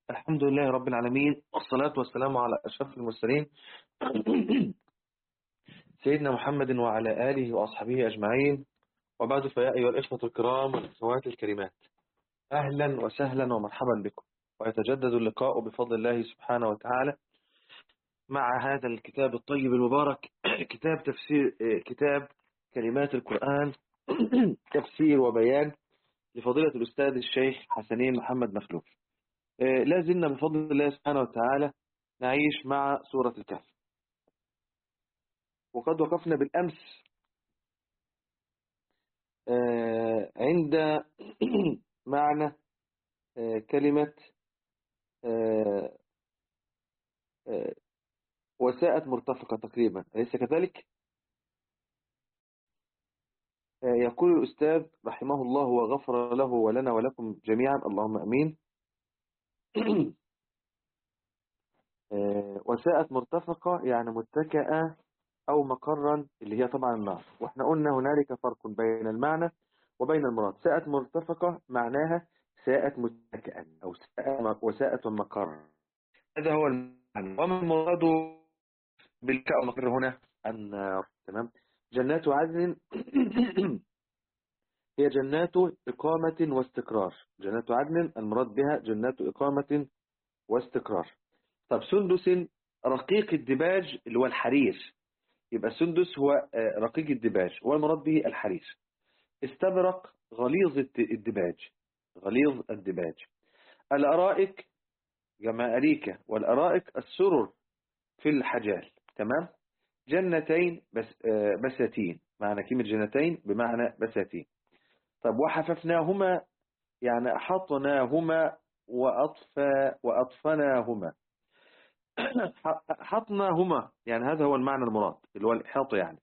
الحمد لله رب العالمين والصلاة والسلام على أشرف المرسلين سيدنا محمد وعلى آله وأصحابه أجمعين وبعد فيا أيها الإخوة الكرام والأخوات الكريمات أهلا وسهلا ومرحبا بكم ويتجدد اللقاء بفضل الله سبحانه وتعالى مع هذا الكتاب الطيب المبارك كتاب تفسير كتاب كلمات القرآن تفسير وبيان لفضيلة الأستاذ الشيخ حسنين محمد مخلوف لا زلنا بفضل الله سبحانه وتعالى نعيش مع سورة الكهف وقد وقفنا بالأمس عند معنى كلمة وساءت مرتفقة تقريبا أليس كذلك؟ يقول الأستاذ رحمه الله وغفر له ولنا ولكم جميعا اللهم أمين وساءت مرتفقة يعني متكئة أو مقرا اللي هي طبعا النار واحنا قلنا هنالك فرق بين المعنى وبين المراد ساءت مرتفقة معناها ساءت متكئا أو ساءت وساءت مقرا هذا هو المعنى وما المراد بالكاء والمقر هنا النار تمام جنات عدن هي جنات إقامة واستقرار جنات عدن المراد بها جنات إقامة واستقرار طب سندس رقيق الدباج اللي هو الحرير يبقى سندس هو رقيق الدباج والمراد به الحرير استبرق غليظ الدباج غليظ الدباج الأرائك جمع أريكة والأرائك السرر في الحجال تمام جنتين بس بساتين معنى كلمة جنتين بمعنى بساتين طب وحففناهما يعني أحطناهما وأطفى وأطفناهما حطناهما يعني هذا هو المعنى المراد اللي هو الإحاط يعني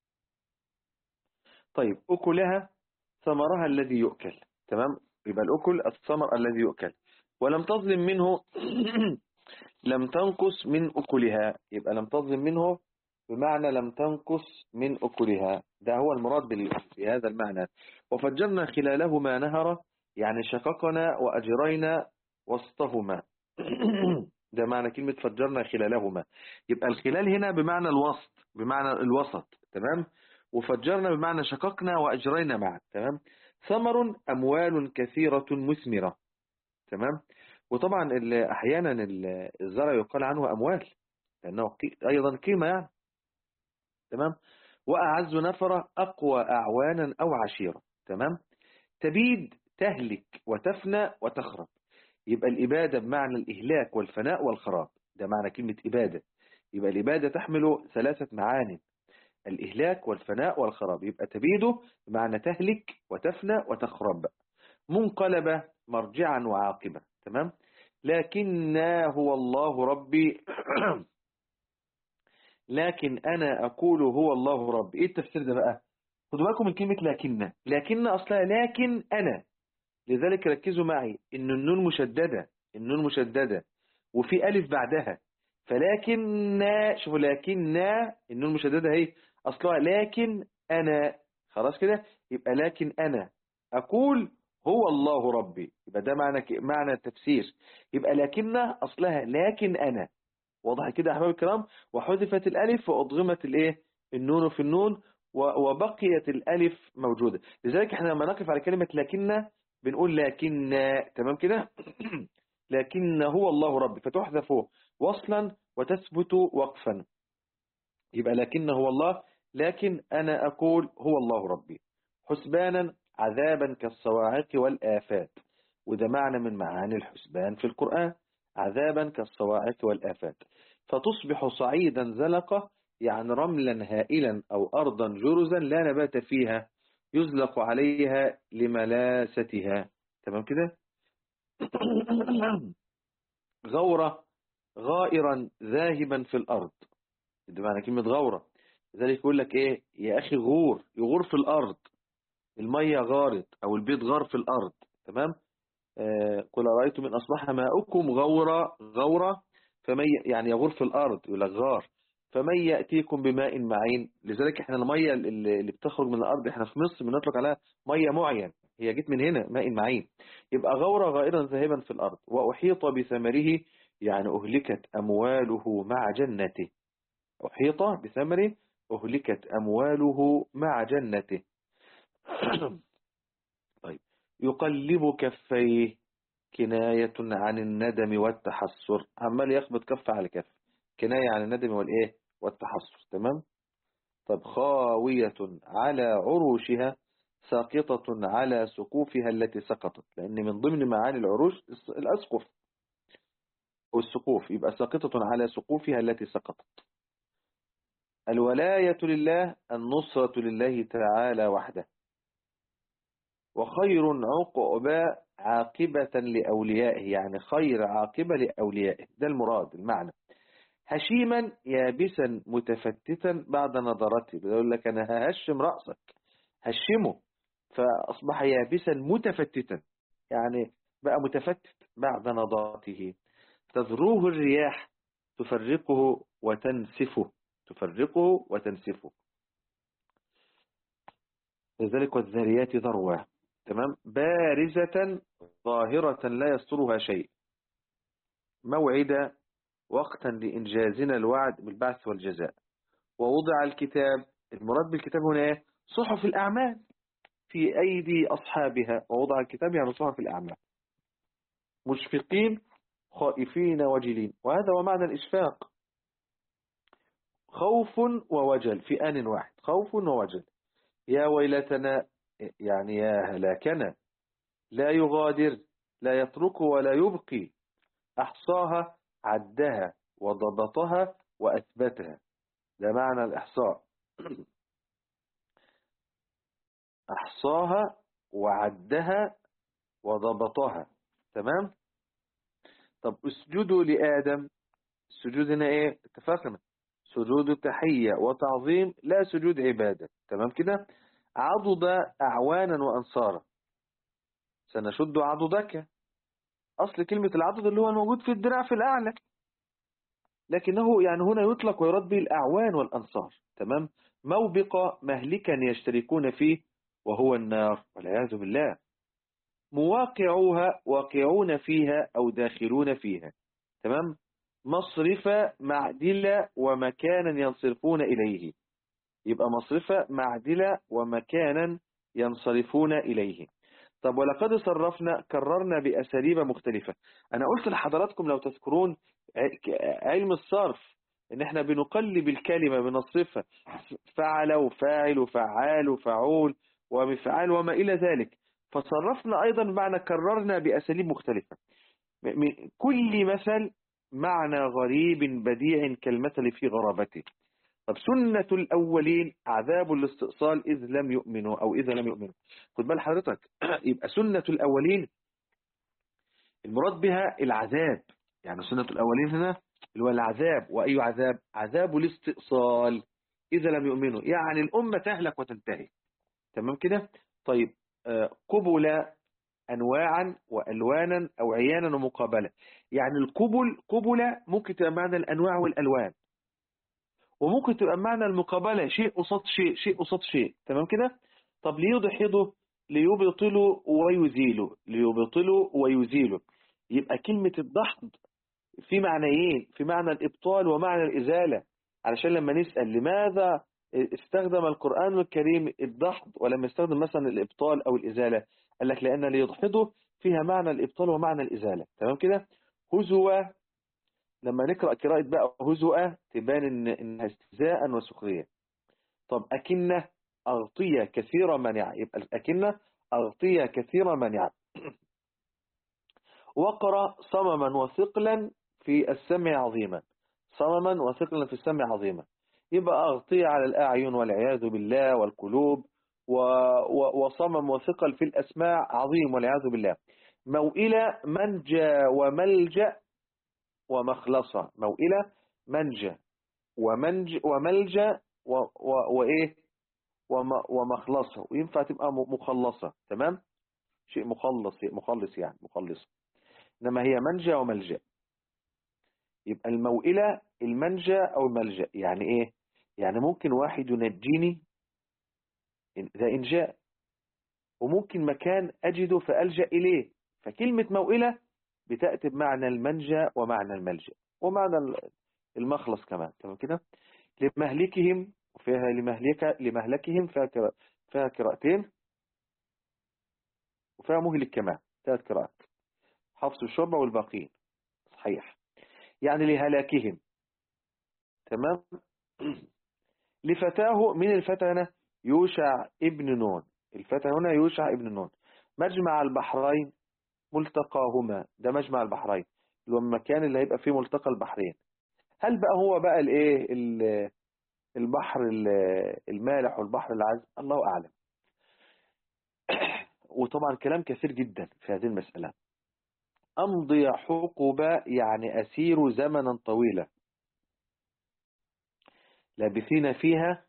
طيب أكلها ثمرها الذي يؤكل تمام يبقى الأكل الثمر الذي يؤكل ولم تظلم منه لم تنقص من أكلها يبقى لم تظلم منه بمعنى لم تنقص من أكلها ده هو المراد بهذا المعنى وفجرنا خلالهما نهرا يعني شققنا وأجرينا وسطهما ده معنى كلمة فجرنا خلالهما يبقى الخلال هنا بمعنى الوسط بمعنى الوسط تمام وفجرنا بمعنى شققنا وأجرينا معا تمام ثمر أموال كثيرة مثمرة تمام وطبعا أحيانا الزرع يقال عنه أموال لأنه أيضا قيمة يعني تمام وأعز نفرة أقوى أعوانا أو عشيرة تمام تبيد تهلك وتفنى وتخرب يبقى الإبادة بمعنى الإهلاك والفناء والخراب ده معنى كلمة إبادة يبقى الإبادة تحمل ثلاثة معاني الإهلاك والفناء والخراب يبقى تبيده بمعنى تهلك وتفنى وتخرب منقلبة مرجعا وعاقبة تمام لكننا هو الله ربي لكن أنا أقول هو الله رب إيه التفسير ده بقى خدوا بالكم من كلمة لكن لكن أصلها لكن أنا لذلك ركزوا معي إن النون مشددة النون مشددة وفي ألف بعدها فلكن شوفوا لكن النون مشددة هي أصلها لكن أنا خلاص كده يبقى لكن أنا أقول هو الله ربي يبقى ده معنى معنى التفسير يبقى لكن أصلها لكن أنا واضح كده يا احباب الكرام وحذفت الالف وادغمت الايه النون في النون وبقيت الالف موجوده لذلك احنا لما نقف على كلمه لكن بنقول لكن تمام كده لكن هو الله ربي فتحذف وصلا وتثبت وقفا يبقى لكن هو الله لكن انا اقول هو الله ربي حسبانا عذابا كالصواعق والآفات وده معنى من معاني الحسبان في القرآن عذابا كالصواعق والآفات فتصبح صعيدا زلقة يعني رملا هائلا أو أرضا جرزا لا نبات فيها يزلق عليها لملاستها تمام كده غورة غائرا ذاهبا في الأرض ده معنى كلمة غورة لذلك يقول لك ايه يا أخي غور يغور في الأرض المية غارت أو البيض غار في الأرض تمام قل رأيتم من أصبح ماؤكم غورا غورا فمن يعني يغور في الأرض يقول لك غار فمن يأتيكم بماء معين لذلك احنا المية اللي بتخرج من الأرض احنا في مصر بنطلق عليها مية معين هي جت من هنا ماء معين يبقى غور غائرا ذاهبا في الأرض وأحيط بثمره يعني أهلكت أمواله مع جنته أحيط بثمره أهلكت أمواله مع جنته طيب يقلب كفيه كناية عن الندم والتحسر عمال يخبط كف على كف كناية عن الندم والإيه والتحسر تمام طب خاوية على عروشها ساقطة على سقوفها التي سقطت لأن من ضمن معاني العروش الأسقف والسقوف يبقى ساقطة على سقوفها التي سقطت الولاية لله النصرة لله تعالى وحده وخير عقبى عاقبة لأوليائه يعني خير عاقبة لأوليائه ده المراد المعنى هشيما يابسا متفتتا بعد نظرته بيقول لك أنا ههشم رأسك هشمه فأصبح يابسا متفتتا يعني بقى متفتت بعد نظرته تذروه الرياح تفرقه وتنسفه تفرقه وتنسفه لذلك والذريات ذروة تمام بارزة ظاهرة لا يسترها شيء موعد وقتا لإنجازنا الوعد بالبعث والجزاء ووضع الكتاب المراد بالكتاب هنا ايه صحف الأعمال في أيدي أصحابها ووضع الكتاب يعني صحف الأعمال مشفقين خائفين وجلين وهذا هو معنى الإشفاق خوف ووجل في آن واحد خوف ووجل يا ويلتنا يعني يا هلاكنا لا يغادر لا يترك ولا يبقي أحصاها عدها وضبطها وأثبتها ده معنى الإحصاء أحصاها وعدها وضبطها تمام طب اسجدوا لآدم السجود هنا ايه اتفقنا سجود تحية وتعظيم لا سجود عبادة تمام كده عضد أعوانا وأنصارا سنشد عضدك أصل كلمة العضد اللي هو الموجود في الدراع في الأعلى لكنه يعني هنا يطلق ويرد به الأعوان والأنصار تمام موبق مهلكا يشتركون فيه وهو النار والعياذ بالله مواقعوها واقعون فيها أو داخلون فيها تمام مصرف معدلة ومكانا ينصرفون إليه يبقى مصرفة معدلة ومكانا ينصرفون إليه طب ولقد صرفنا كررنا بأساليب مختلفة أنا قلت لحضراتكم لو تذكرون علم الصرف إن إحنا بنقلب الكلمة بنصرفها فعل وفاعل وفعال وفعول ومفعال وما إلى ذلك فصرفنا أيضا بمعنى كررنا بأساليب مختلفة كل مثل معنى غريب بديع كالمثل في غرابته طب سنة الأولين عذاب الاستئصال إذ لم يؤمنوا أو إذا لم يؤمنوا خد بال حضرتك يبقى سنة الأولين المراد بها العذاب يعني سنة الأولين هنا اللي هو العذاب وأي عذاب عذاب الاستئصال إذا لم يؤمنوا يعني الأمة تهلك وتنتهي تمام كده طيب قبل أنواعا وألوانا أو عيانا ومقابلة يعني القبل قبل ممكن تبقى معنى الأنواع والألوان وممكن تبقى معنى المقابلة شيء قصاد شيء شيء قصاد شيء تمام كده طب ليضحضوا ليبطلوا ويزيلوا ليبطلوا ويزيلوا يبقى كلمة الدحض في معنيين في معنى الإبطال ومعنى الإزالة علشان لما نسأل لماذا استخدم القرآن الكريم الدحض ولم يستخدم مثلا الإبطال أو الإزالة قال لك لأن ليضحضه فيها معنى الإبطال ومعنى الإزالة تمام كده هزوة لما نقرأ قراءة بقى هزوة تبان إن إنها استهزاء وسخرية طب أكنة أغطية كثيرة منع يبقى الأكنة أغطية كثيرة منع وقرأ صمما وثقلا في السمع عظيما صمما وثقلا في السمع عظيما يبقى أغطية على الأعين والعياذ بالله والقلوب و... و... وصمم وثقل في الأسماع عظيم والعياذ بالله موئلة منجى وملجأ ومخلصة موئلة منجى ومنج وملجأ و... و... وإيه وم... ومخلصة وينفع تبقى مخلصة تمام شيء مخلص مخلص يعني مخلص إنما هي منجى وملجأ يبقى الموئلة المنجى أو الملجأ يعني إيه يعني ممكن واحد ينجيني ده إنجاء وممكن مكان أجده فألجأ إليه فكلمة موئلة بتأتي بمعنى المنجى ومعنى الملجأ ومعنى المخلص كمان تمام كده لمهلكهم وفيها لمهلك لمهلكهم فيها فيها قراءتين وفيها مهلك كمان ثلاث قراءات حفص الشربة والباقين صحيح يعني لهلاكهم تمام لفتاه من الفتى هنا يوشع ابن نون الفتى هنا يوشع ابن نون مجمع البحرين ملتقاهما ده مجمع البحرين اللي هو المكان اللي هيبقى فيه ملتقى البحرين هل بقى هو بقى الايه البحر المالح والبحر العذب الله اعلم وطبعا كلام كثير جدا في هذه المسألة أمضي حقبة يعني أسير زمنا طويلا لابثين فيها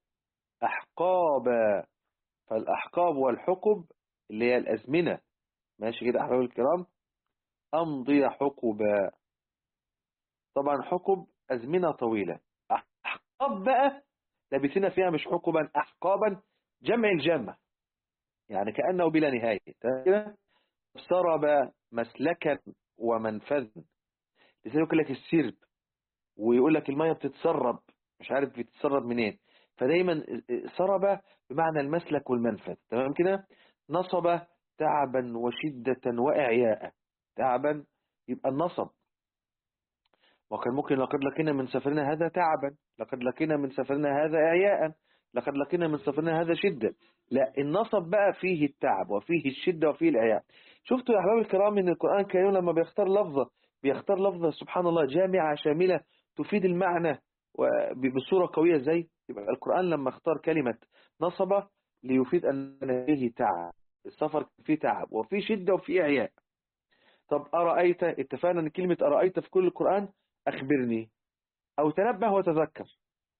أحقابا فالأحقاب والحقب اللي هي الأزمنة ماشي كده أحباب الكرام أمضي حقبا طبعا حقب أزمنة طويلة أحقاب بقى لابثين فيها مش حقبا أحقابا جمع الجمع يعني كأنه بلا نهاية كده سرب مسلكا ومنفذ لذلك يقول لك السرب ويقول لك المية بتتسرب مش عارف بتتسرب منين فدايما سرب بمعنى المسلك والمنفذ تمام كده نصب تعبا وشدة وإعياء تعبا يبقى النصب وكان ممكن لقد لقينا من سفرنا هذا تعبا لقد لقينا من سفرنا هذا إعياء لقد لقينا من سفرنا هذا شدة لا النصب بقى فيه التعب وفيه الشدة وفيه الإعياء شفتوا يا أحباب الكرام إن القرآن الكريم لما بيختار لفظة بيختار لفظة سبحان الله جامعة شاملة تفيد المعنى بصورة قوية زي يبقى القرآن لما اختار كلمة نصب ليفيد أن فيه تعب السفر فيه تعب وفيه شدة وفيه إعياء طب أرأيت اتفقنا أن كلمة أرأيت في كل القرآن أخبرني أو تنبه وتذكر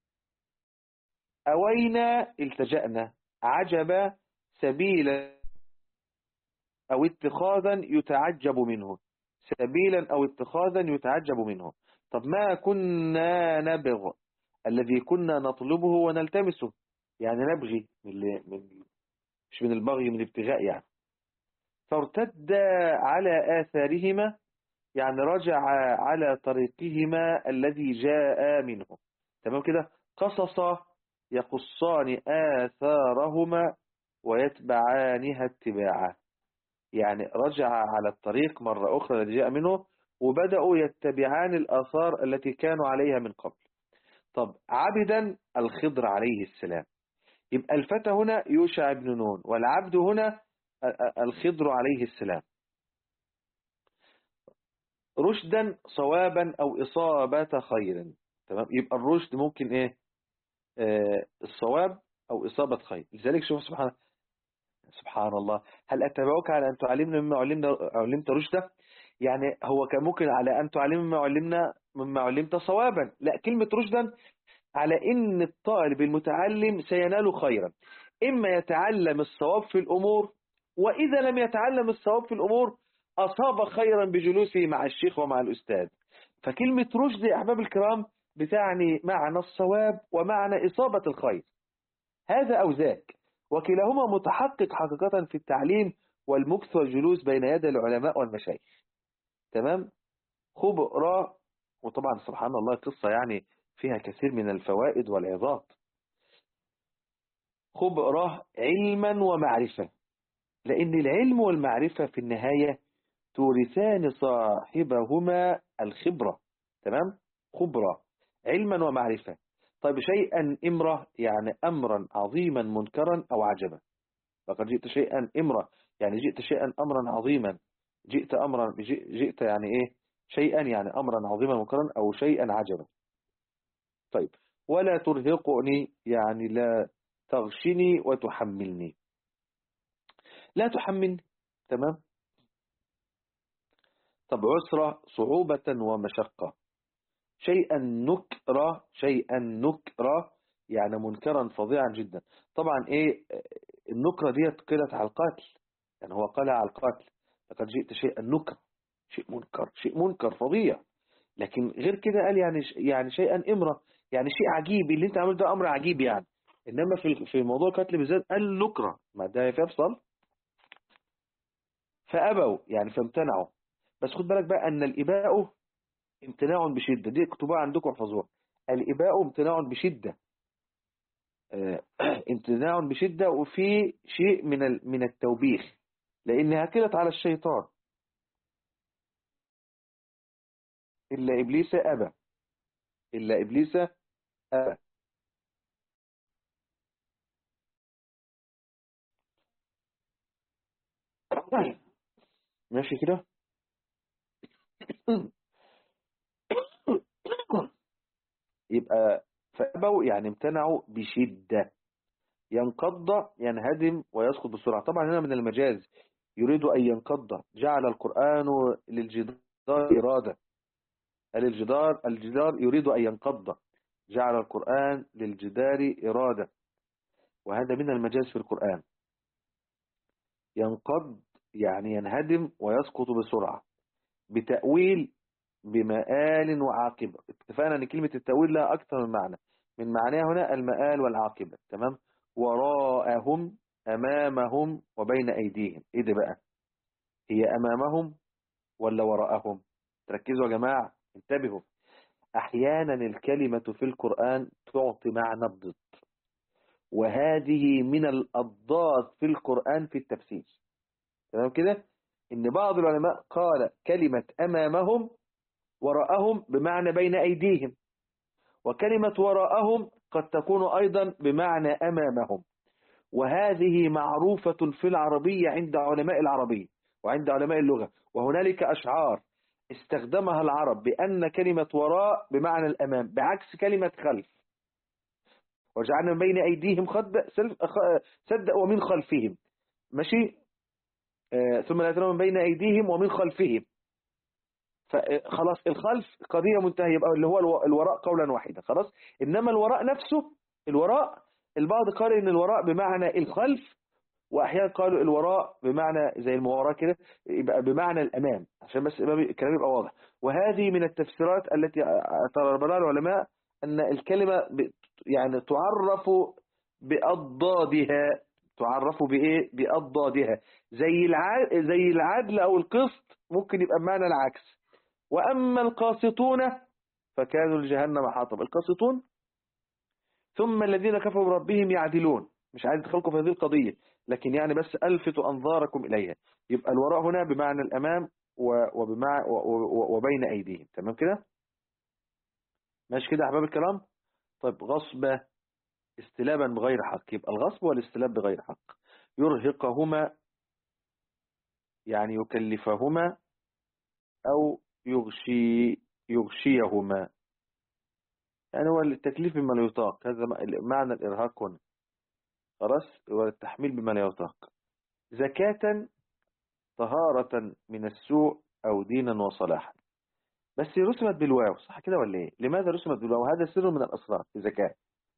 أوينا التجأنا عجب سبيلا أو اتخاذا يتعجب منه سبيلا أو اتخاذا يتعجب منه طب ما كنا نبغ الذي كنا نطلبه ونلتمسه يعني نبغي من, من مش من البغي من الابتغاء يعني فارتد على آثارهما يعني رجع على طريقهما الذي جاء منه تمام كده قصص يقصان آثارهما ويتبعانها اتباعا يعني رجع على الطريق مرة أخرى الذي جاء منه وبدأوا يتبعان الآثار التي كانوا عليها من قبل طب عبدا الخضر عليه السلام يبقى الفتى هنا يوشع بن نون والعبد هنا الخضر عليه السلام رشدا صوابا أو إصابة خير تمام يبقى الرشد ممكن إيه آه الصواب أو إصابة خير لذلك شوف سبحان سبحان الله هل أتبعوك على أن تعلمنا مما علمنا علمت رشدا يعني هو كان ممكن على أن تعلم مما علمنا مما علمت صوابا لا كلمة رشدا على إن الطالب المتعلم سينال خيرا إما يتعلم الصواب في الأمور وإذا لم يتعلم الصواب في الأمور أصاب خيرا بجلوسه مع الشيخ ومع الأستاذ فكلمة رشد يا أحباب الكرام بتعني معنى الصواب ومعنى إصابة الخير هذا أو ذاك وكلاهما متحقق حقيقة في التعليم والمكث والجلوس بين يدي العلماء والمشايخ تمام خبراء وطبعا سبحان الله قصة يعني فيها كثير من الفوائد والعظات خبرة علما ومعرفة لأن العلم والمعرفة في النهاية تورثان صاحبهما الخبرة تمام خبرة علما ومعرفة طيب شيئا إمرة يعني أمرا عظيما منكرا أو عجبا لقد جئت شيئا إمرة يعني جئت شيئا أمرا عظيما جئت أمرا جئت يعني إيه شيئا يعني أمرا عظيما منكرا أو شيئا عجبا طيب ولا ترهقني يعني لا تغشني وتحملني لا تحملني تمام طب عسرة صعوبة ومشقة شيئا نكرة شيئا نكرة يعني منكرا فظيعا جدا طبعا ايه النكرة ديت قيلت على القاتل يعني هو قال على القاتل لقد جئت شيئا نكر شيء منكر شيء منكر فظيع لكن غير كده قال يعني يعني شيئا امرة يعني شيء عجيب اللي انت عملته ده امر عجيب يعني انما في في موضوع القتل بالذات قال نكرة ما ده يفصل فأبوا يعني فامتنعوا بس خد بالك بقى أن الإباء امتناع بشدة دي اكتبوها عندكم احفظوها الإباء امتناع بشدة آه، امتناع بشدة وفي شيء من ال- من التوبيخ لأنها كلت على الشيطان إلا إبليس أبى إلا إبليس أبى ماشي كده يبقى فأبوا يعني امتنعوا بشدة ينقض ينهدم ويسقط بسرعة طبعا هنا من المجاز يريد أن ينقض جعل القرآن للجدار إرادة الجدار الجدار يريد أن ينقض جعل القرآن للجدار إرادة وهذا من المجاز في القرآن ينقض يعني ينهدم ويسقط بسرعة بتأويل بمآل وعاقبة اتفقنا أن كلمة التأويل لها أكثر من معنى من معناها هنا المآل والعاقبة تمام وراءهم أمامهم وبين أيديهم إيه ده بقى هي أمامهم ولا وراءهم تركزوا يا جماعة انتبهوا أحيانا الكلمة في القرآن تعطي معنى الضد وهذه من الأضداد في القرآن في التفسير تمام كده إن بعض العلماء قال كلمة أمامهم وراءهم بمعنى بين أيديهم وكلمة وراءهم قد تكون أيضا بمعنى أمامهم وهذه معروفة في العربية عند علماء العربية وعند علماء اللغة وهنالك أشعار استخدمها العرب بأن كلمة وراء بمعنى الأمام بعكس كلمة خلف وجعلنا من بين أيديهم خد سد ومن خلفهم ماشي آه ثم لا من بين أيديهم ومن خلفهم فخلاص الخلف قضية منتهية يبقى اللي هو الوراء قولا واحدا خلاص إنما الوراء نفسه الوراء البعض قال إن الوراء بمعنى الخلف وأحيانا قالوا الوراء بمعنى زي المواراه كده يبقى بمعنى الأمام عشان بس الكلام يبقى واضح وهذه من التفسيرات التي اعتبرها العلماء أن الكلمة يعني تعرف بأضدادها تعرف بإيه بأضدادها زي العدل زي العدل أو القسط ممكن يبقى بمعنى العكس وأما القاسطون فكانوا لجهنم حاطب القاسطون ثم الذين كفروا بربهم يعدلون مش عايز ادخلكم في هذه القضية لكن يعني بس ألفت أنظاركم إليها يبقى الوراء هنا بمعنى الأمام وبمع وبين أيديهم تمام كده ماشي كده يا أحباب الكلام طيب غصب استلابا بغير حق يبقى الغصب والاستلاب بغير حق يرهقهما يعني يكلفهما أو يغشي يغشيهما يعني هو التكليف بما لا يطاق هذا معنى الإرهاق هنا خلاص هو التحميل بما لا يطاق زكاة طهارة من السوء أو دينا وصلاحا بس رسمت بالواو صح كده ولا ايه لماذا رسمت بالواو هذا سر من الأسرار في زكاة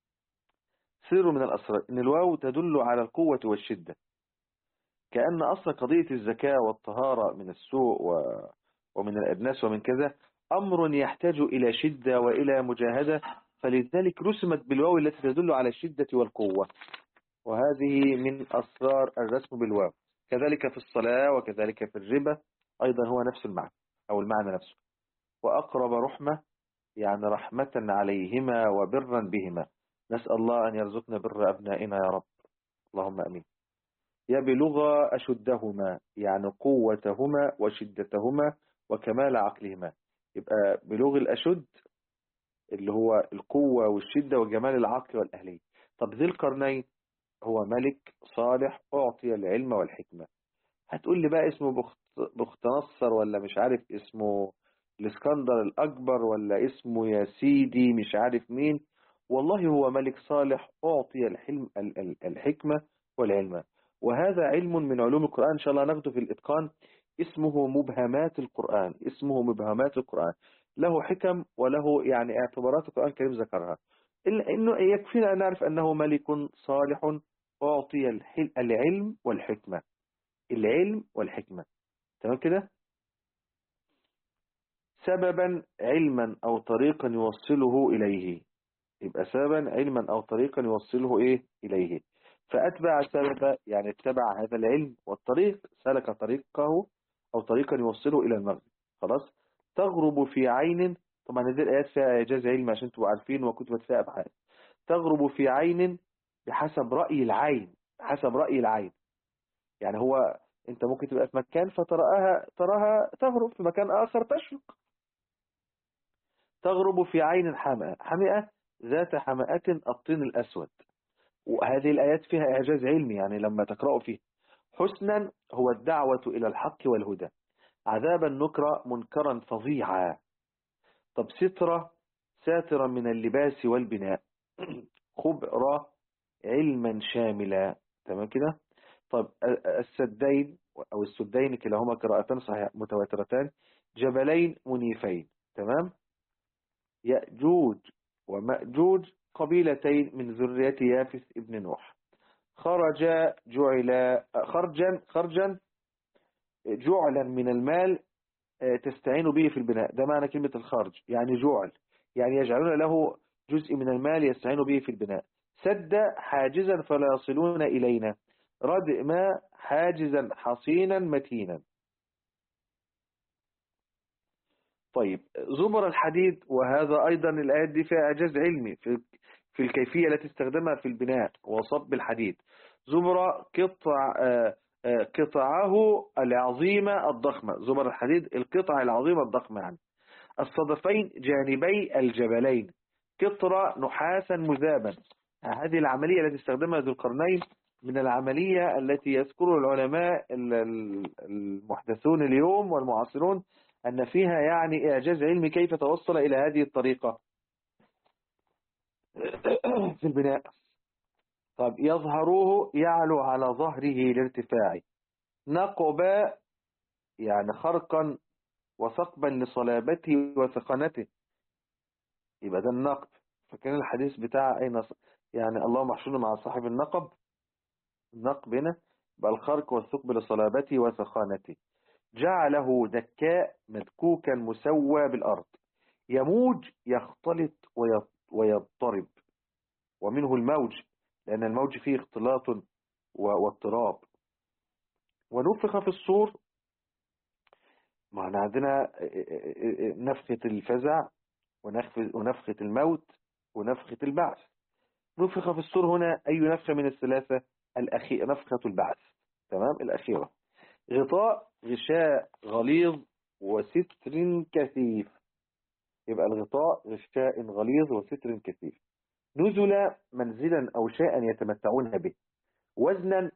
سر من الأسرار إن الواو تدل على القوة والشدة كأن أصل قضية الزكاة والطهارة من السوء و... ومن الأدناس ومن كذا أمر يحتاج إلى شدة وإلى مجاهدة فلذلك رسمت بالواو التي تدل على الشدة والقوة وهذه من أسرار الرسم بالواو كذلك في الصلاة وكذلك في الربا أيضا هو نفس المعنى أو المعنى نفسه وأقرب رحمة يعني رحمة عليهما وبرا بهما نسأل الله أن يرزقنا بر أبنائنا يا رب اللهم أمين يبلغ أشدهما يعني قوتهما وشدتهما وكمال عقلهما يبقى بلوغ الأشد اللي هو القوة والشدة وجمال العقل والأهلية طب ذي القرنين هو ملك صالح أعطي العلم والحكمة هتقول لي بقى اسمه بخت, بخت نصر ولا مش عارف اسمه الاسكندر الأكبر ولا اسمه يا سيدي مش عارف مين والله هو ملك صالح أعطي الحلم الحكمة والعلم وهذا علم من علوم القرآن إن شاء الله ناخده في الإتقان اسمه مبهمات القرآن اسمه مبهمات القرآن له حكم وله يعني اعتبارات القرآن الكريم ذكرها إلا أنه يكفينا أن نعرف أنه ملك صالح أعطي العلم والحكمة العلم والحكمة تمام كده سببا علما أو طريقا يوصله إليه يبقى سببا علما أو طريقا يوصله إيه إليه فأتبع سلف يعني اتبع هذا العلم والطريق سلك طريقه أو طريقا يوصله إلى المغرب خلاص تغرب في عين طبعا هذه الآيات فيها إعجاز علم عشان تبقوا عارفين وكتبت فيها أبحاث تغرب في عين بحسب رأي العين حسب رأي العين يعني هو انت ممكن تبقى في مكان فتراها تراها تغرب في مكان آخر تشرق تغرب في عين حمئة حمئة ذات حمأة الطين الأسود وهذه الآيات فيها إعجاز علمي يعني لما تقرأوا فيه حسنا هو الدعوة إلى الحق والهدى عذابا نكرا منكرا فظيعا طب سترة ساترا من اللباس والبناء خبرة علما شاملا تمام كده طب السدين أو السدين كلاهما قراءتان صحيح متواترتان جبلين منيفين تمام يأجوج ومأجوج قبيلتين من ذرية يافس ابن نوح خرج جعل خرجا خرجا جعلا من المال تستعين به في البناء ده معنى كلمة الخرج يعني جعل يعني يجعلون له جزء من المال يستعين به في البناء سد حاجزا فلا يصلون إلينا ردم حاجزا حصينا متينا طيب زمر الحديد وهذا أيضا الآيات دي فيها إعجاز علمي في في الكيفية التي استخدمها في البناء وصب الحديد زمر قطع قطعه العظيمة الضخمة زمر الحديد القطع العظيمة الضخمة يعني الصدفين جانبي الجبلين قطرة نحاسا مذابا هذه العملية التي استخدمها ذو القرنين من العملية التي يذكر العلماء المحدثون اليوم والمعاصرون أن فيها يعني إعجاز علمي كيف توصل إلى هذه الطريقة في البناء طب يظهروه يعلو على ظهره لارتفاعه نقب يعني خرقا وثقبا لصلابته وثقنته يبقى ده النقب فكان الحديث بتاع أين يعني الله محشور مع صاحب النقب النقب هنا بقى الخرق والثقب لصلابته وثقانته جعله دكاء مدكوكا مسوى بالأرض يموج يختلط ويضطرب ومنه الموج لأن الموج فيه اختلاط واضطراب ونفخ في الصور معنا عندنا نفخة الفزع ونفخة الموت ونفخة البعث نفخ في الصور هنا أي نفخة من الثلاثة الأخيرة نفخة البعث تمام الأخيرة غطاء غشاء غليظ وستر كثيف يبقى الغطاء غشاء غليظ وستر كثيف نزل منزلا أو شيئا يتمتعون به وزنا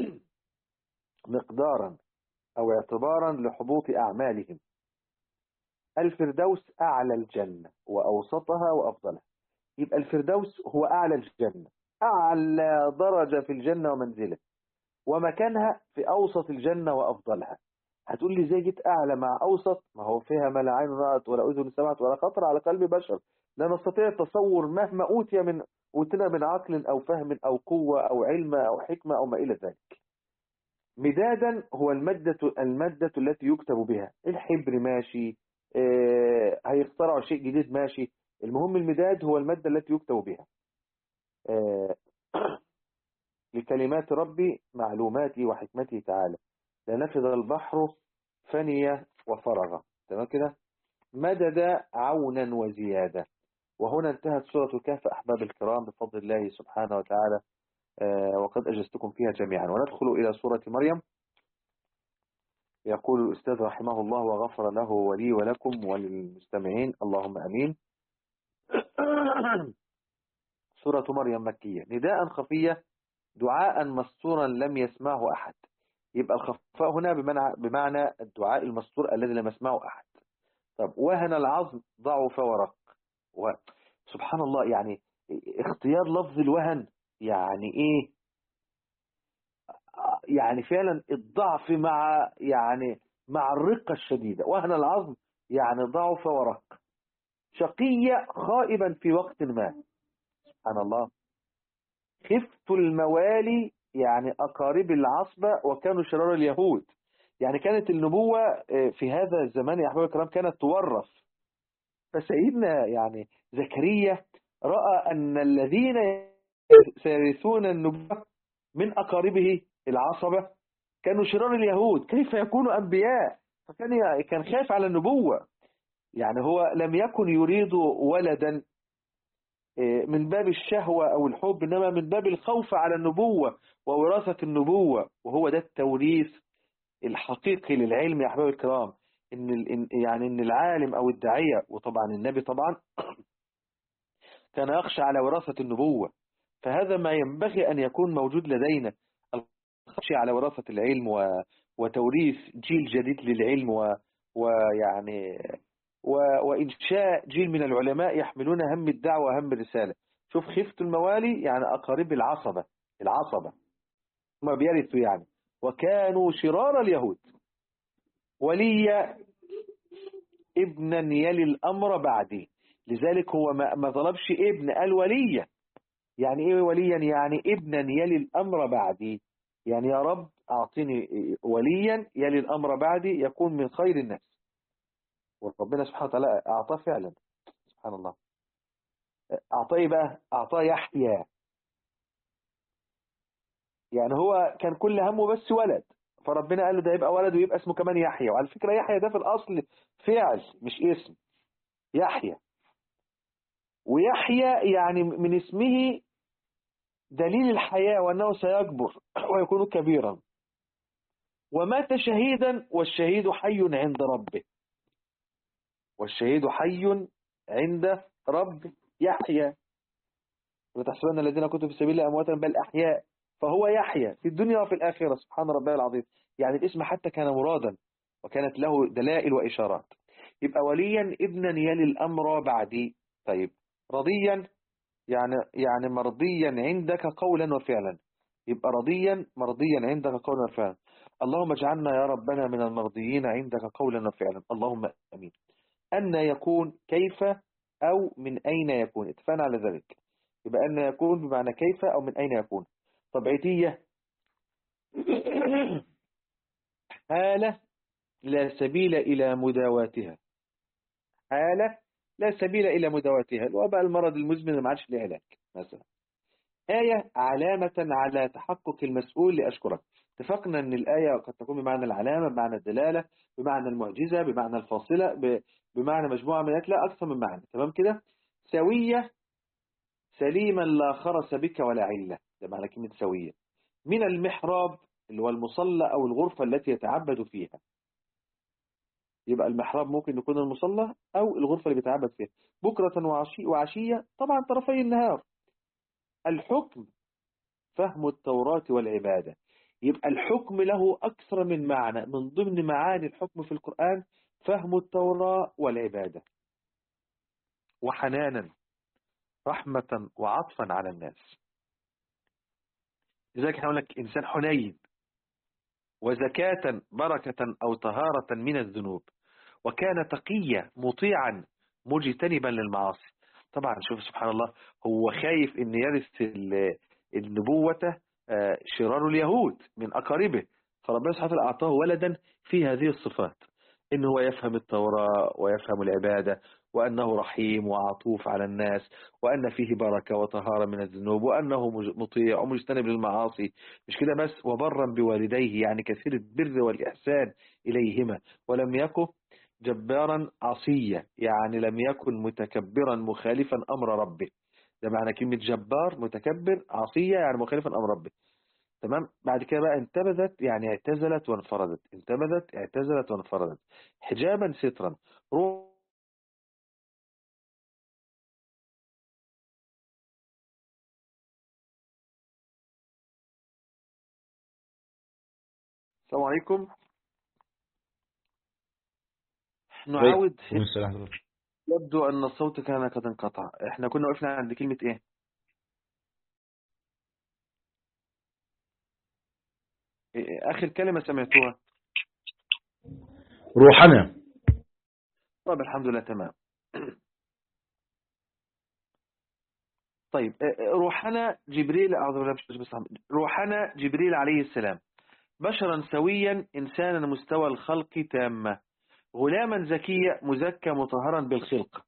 مقدارا أو اعتبارا لحبوط أعمالهم الفردوس أعلى الجنة وأوسطها وأفضلها يبقى الفردوس هو أعلى الجنة أعلى درجة في الجنة ومنزله ومكانها في أوسط الجنة وأفضلها هتقول لي ازاي جيت أعلى مع أوسط ما هو فيها ما لا عين رأت ولا أذن سمعت ولا خطر على قلب بشر لا نستطيع التصور مهما أوتي من أوتنا من عقل أو فهم أو قوة أو علم أو حكمة أو ما إلى ذلك مدادا هو المادة المادة التي يكتب بها الحبر ماشي اه هيخترعوا شيء جديد ماشي المهم المداد هو المادة التي يكتب بها اه لكلمات ربي معلوماتي وحكمته تعالى لنفذ البحر فني وفرغ تمام كده مدد عونا وزيادة وهنا انتهت سورة الكهف أحباب الكرام بفضل الله سبحانه وتعالى آه وقد أجزتكم فيها جميعا وندخل إلى سورة مريم يقول الأستاذ رحمه الله وغفر له ولي ولكم وللمستمعين اللهم أمين سورة مريم مكية نداء خفية دعاء مستورا لم يسمعه أحد يبقى الخفاء هنا بمعنى, بمعنى الدعاء المستور الذي لم يسمعه أحد طب وهن العظم ضعف ورق سبحان الله يعني اختيار لفظ الوهن يعني ايه يعني فعلا الضعف مع يعني مع الرقة الشديدة وهن العظم يعني ضعف ورق شقية خائبا في وقت ما سبحان الله خفت الموالي يعني أقارب العصبة وكانوا شرار اليهود يعني كانت النبوة في هذا الزمان يا أحباب الكرام كانت تورث فسيدنا يعني زكريا رأى أن الذين سيرثون النبوة من أقاربه العصبة كانوا شرار اليهود كيف يكونوا أنبياء فكان كان خايف على النبوة يعني هو لم يكن يريد ولدا من باب الشهوة أو الحب إنما من باب الخوف على النبوة ووراثة النبوة وهو ده التوريث الحقيقي للعلم يا أحباب الكرام إن يعني إن العالم أو الداعية وطبعا النبي طبعا كان يخشى على وراثة النبوة فهذا ما ينبغي أن يكون موجود لدينا الخشية على وراثة العلم و... وتوريث جيل جديد للعلم و... ويعني و... وإنشاء جيل من العلماء يحملون هم الدعوة وهم الرسالة شوف خفت الموالي يعني أقارب العصبة العصبة ما بيرثوا يعني وكانوا شرار اليهود ولي ابنا يلي الأمر بعدي لذلك هو ما, ما طلبش ابن قال وليا يعني ايه وليا يعني ابنا يلي الأمر بعدي يعني يا رب أعطني وليا يلي الأمر بعدي يكون من خير الناس وربنا سبحانه وتعالى أعطاه فعلا سبحان الله أعطاه إيه بقى أعطاه يحيى يعني هو كان كل همه بس ولد فربنا قال له ده يبقى ولد ويبقى اسمه كمان يحيى وعلى فكرة يحيى ده في الأصل فعل مش اسم يحيى ويحيى يعني من اسمه دليل الحياة وأنه سيكبر ويكون كبيرا ومات شهيدا والشهيد حي عند ربه والشهيد حي عند رب يحيى وتحسبن الذين كنتم في سبيل الله أمواتا بل أحياء فهو يحيى في الدنيا وفي الآخرة سبحان ربي العظيم يعني الاسم حتى كان مرادا وكانت له دلائل وإشارات يبقى وليا ابنا يلي الأمر بعدي طيب رضيا يعني يعني مرضيا عندك قولا وفعلا يبقى رضيا مرضيا عندك قولا وفعلا اللهم اجعلنا يا ربنا من المرضيين عندك قولا وفعلا اللهم امين أن يكون كيف أو من أين يكون اتفقنا على ذلك يبقى أن يكون بمعنى كيف أو من أين يكون طبيعتية حالة لا سبيل إلى مداواتها حالة لا سبيل إلى مداواتها الوباء المرض المزمن ما عادش له علاج مثلا آية علامة على تحقق المسؤول لأشكرك اتفقنا أن الآية قد تكون بمعنى العلامة بمعنى الدلالة بمعنى المعجزة بمعنى الفاصلة بمعنى مجموعة من لا أكثر من معنى تمام كده سوية سليما لا خرس بك ولا علة ده معنى كلمة سوية من المحراب اللي هو المصلى أو الغرفة التي يتعبد فيها يبقى المحراب ممكن يكون المصلى أو الغرفة اللي بيتعبد فيها بكرة وعشي وعشية طبعا طرفي النهار الحكم فهم التوراة والعبادة يبقى الحكم له أكثر من معنى من ضمن معاني الحكم في القرآن فهم التوراة والعبادة وحنانا رحمة وعطفا على الناس لذلك احنا لك إنسان حنين وزكاة بركة أو طهارة من الذنوب وكان تقيا مطيعا مجتنبا للمعاصي طبعا شوف سبحان الله هو خايف ان يرث النبوة شرار اليهود من أقاربه فربنا سبحانه وتعالى أعطاه ولدا في هذه الصفات إن هو يفهم التوراة ويفهم العبادة وأنه رحيم وعطوف على الناس وأن فيه بركة وطهارة من الذنوب وأنه مطيع ومجتنب للمعاصي مش كده بس وبرا بوالديه يعني كثير البر والإحسان إليهما ولم يكن جبارا عصيا يعني لم يكن متكبرا مخالفا أمر ربه ده معنى كلمة جبار متكبر عصية يعني مخالفا أمر ربه تمام بعد كده بقى انتبذت يعني اعتزلت وانفردت انتبذت اعتزلت وانفردت حجابا سترا روح السلام عليكم نعاود يبدو أن الصوت كان قد انقطع احنا كنا وقفنا عند كلمة ايه آخر كلمة سمعتوها روحنا طيب الحمد لله تمام طيب روحنا جبريل أعوذ بالله مش بس روحنا جبريل عليه السلام بشرا سويا إنسانا مستوى الخلق تامة غلاما زكيا مزكى مطهرا بالخلق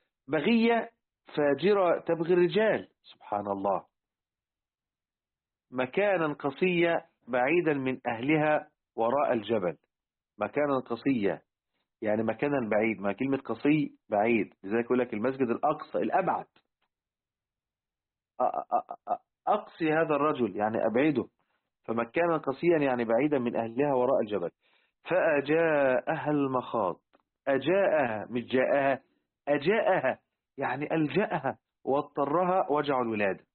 بغية فاجرة تبغي الرجال سبحان الله مكانا قصية بعيدا من أهلها وراء الجبل مكانا قصية يعني مكانا بعيد ما كلمة قصي بعيد لذلك يقول لك المسجد الأقصى الأبعد أقصي هذا الرجل يعني أبعده فمكانا قصيا يعني بعيدا من أهلها وراء الجبل فأجاءها المخاض أجاءها مش جاءها أجاءها يعني ألجأها واضطرها وجع الولادة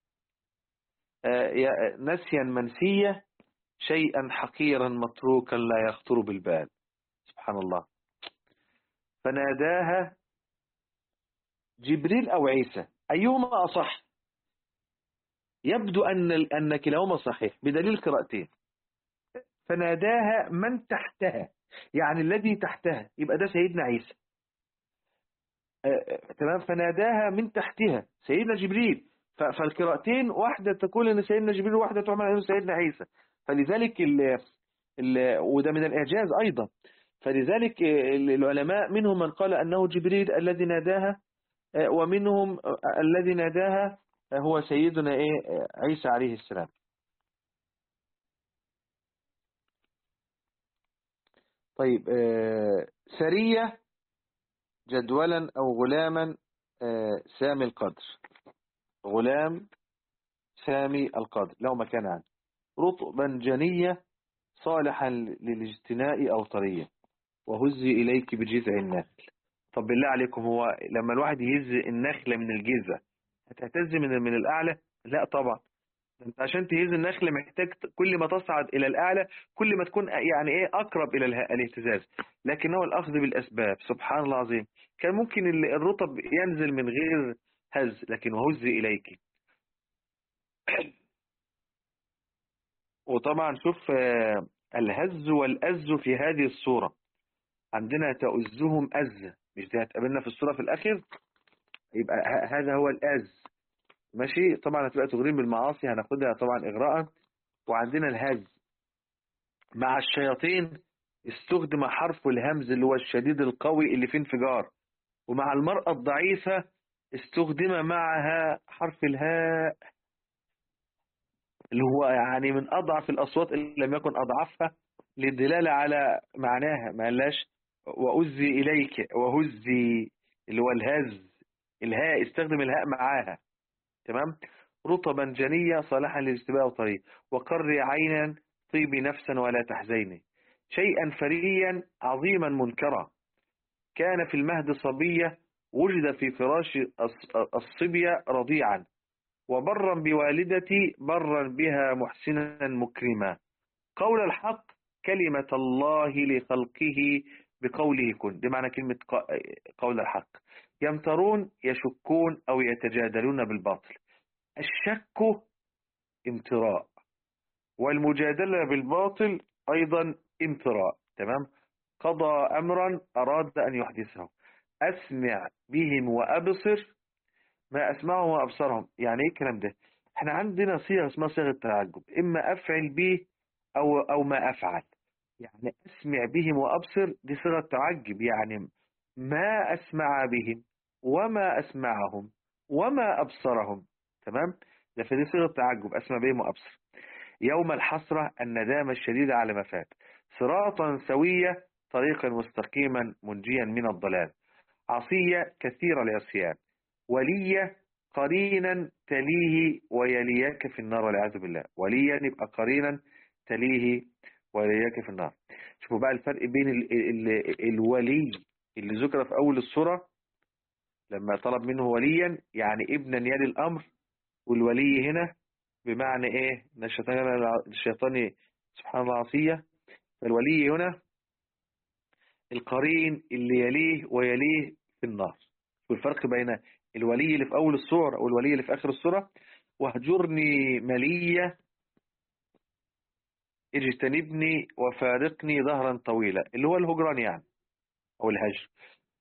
نسيا منسية شيئا حقيرا متروكا لا يخطر بالبال سبحان الله فناداها جبريل أو عيسى أيهما أصح يبدو أن أن كلاهما صحيح بدليل قراءتين فناداها من تحتها يعني الذي تحتها يبقى ده سيدنا عيسى تمام فناداها من تحتها سيدنا جبريل فالقراءتين واحدة تقول ان سيدنا جبريل وواحدة تعمل ان سيدنا عيسى فلذلك ال ال وده من الإعجاز أيضا فلذلك العلماء منهم من قال أنه جبريل الذي ناداها ومنهم الذي ناداها هو سيدنا إيه عيسى عليه السلام طيب سرية جدولا أو غلاما سامي القدر غلام سامي القدر له مكان عنه رطبا جنية صالحا للاجتناء أو طرية وهزي إليك بجذع النخل طب بالله عليكم هو لما الواحد يهز النخلة من الجذع هتهتز من من الأعلى لا طبعا انت عشان تهز النخل محتاج كل ما تصعد إلى الأعلى كل ما تكون يعني إيه أقرب إلى الاهتزاز لكنه الأخذ بالأسباب سبحان الله العظيم كان ممكن الرطب ينزل من غير هز لكن وهزي إليك وطبعا شوف الهز والأز في هذه الصورة عندنا تؤزهم أز مش دي هتقابلنا في الصورة في الأخير يبقى هذا هو الأز ماشي طبعا هتبقى تغريم بالمعاصي هناخدها طبعا إغراء وعندنا الهز مع الشياطين استخدم حرف الهمز اللي هو الشديد القوي اللي فيه انفجار ومع المرأة الضعيفة استخدم معها حرف الهاء اللي هو يعني من أضعف الأصوات اللي لم يكن أضعفها للدلالة على معناها ما قالش وأزي إليك وهزي اللي هو الهز الهاء استخدم الهاء معاها تمام رطبا جنية صالحا للاجتباء وطريق وقر عينا طيبي نفسا ولا تحزيني شيئا فريا عظيما منكرا كان في المهد صبية وجد في فراش الصبية رضيعا وبرا بوالدتي برا بها محسنا مكرما قول الحق كلمة الله لخلقه بقوله كن دي معنى كلمة قول الحق يمترون يشكون أو يتجادلون بالباطل الشك امتراء والمجادلة بالباطل أيضا امتراء تمام قضى أمرا أراد أن يحدثه أسمع بهم وأبصر ما أسمعهم وأبصرهم يعني إيه الكلام ده احنا عندنا صيغة اسمها صيغة التعجب إما أفعل به أو, أو ما أفعل يعني أسمع بهم وأبصر دي صيغة تعجب يعني ما أسمع بهم وما أسمعهم وما أبصرهم تمام ده فدي صيغة تعجب أسمع بهم وأبصر يوم الحسرة الندامة الشديدة على ما فات صراطا سوية طريقا مستقيما منجيا من الضلال عصية كثيرة العصيان ولية قرينا تليه ويلياك في النار والعياذ بالله وليا يبقى قرينا تليه ويلياك في النار شوفوا بقى الفرق بين ال ال ال الولي اللي ذكر في أول السورة لما طلب منه وليا يعني ابنا يلي الأمر والولي هنا بمعنى ايه ان الشيطان الشيطان سبحان الله عصية فالولي هنا القرين اللي يليه ويليه في النار والفرق بين الولي اللي في أول السورة والولي اللي في آخر السورة واهجرني ملية اجتنبني وفارقني ظهرا طويلا اللي هو الهجران يعني أو الهجر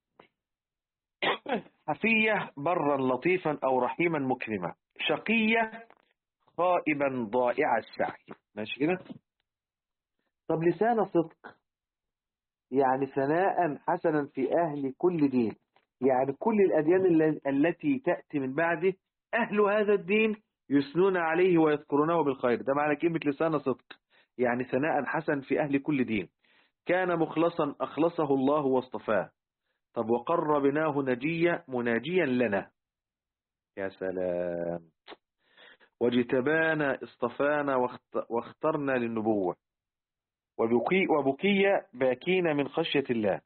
حفية برا لطيفا أو رحيما مكرما شقية خائبا ضائع السعي ماشي كده طب لسان صدق يعني ثناء حسنا في أهل كل دين يعني كل الأديان التي تأتي من بعده أهل هذا الدين يثنون عليه ويذكرونه بالخير ده معنى كلمة لسان صدق يعني ثناء حسن في أهل كل دين كان مخلصا أخلصه الله واصطفاه طب وقربناه نجيا مناجيا لنا يا سلام واجتبانا اصطفانا واخترنا للنبوة وبكي, وبكي باكين من خشية الله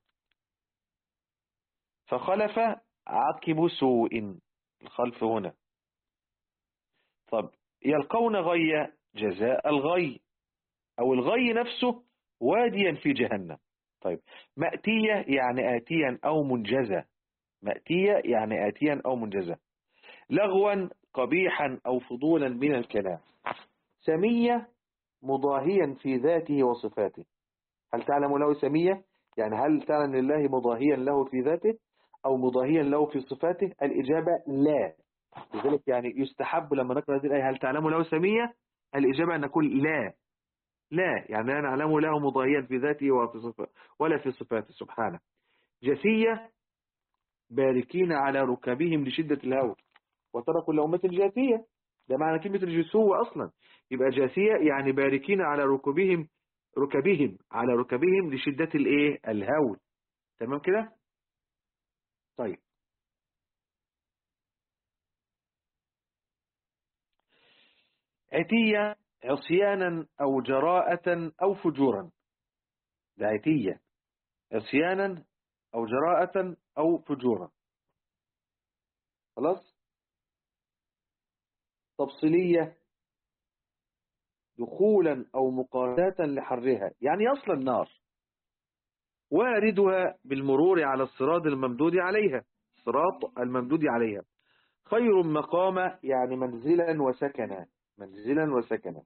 فخلف عقب سوء الخلف هنا طب يلقون غي جزاء الغي أو الغي نفسه واديا في جهنم طيب مأتية يعني آتيا أو منجزة مأتية يعني آتيا أو منجزة لغوا قبيحا أو فضولا من الكلام سمية مضاهيا في ذاته وصفاته هل تعلم له سمية يعني هل تعلم لله مضاهيا له في ذاته أو مضاهيا له في صفاته الإجابة لا لذلك يعني يستحب لما نقرأ هذه الآية هل تعلم له سمية الإجابة أن نقول لا لا يعني لا نعلم له مضاهيا في ذاته وفي صفاته ولا في صفاته سبحانه جثية باركين على ركبهم لشدة الهوى وترى كل أمة جاثية ده معنى كلمة الجسوة أصلا يبقى جاثية يعني باركين على ركبهم ركبهم على ركبهم لشدة الايه الهول تمام كده طيب عتية عصيانا أو جراءة أو فجورا ده عتية عصيانا أو جراءة أو فجورا خلاص تفصيلية دخولا أو مقالاة لحرها يعني أصل النار واردها بالمرور على الصراط الممدود عليها الصراط الممدود عليها خير مقام يعني منزلا وسكنا منزلا وسكنا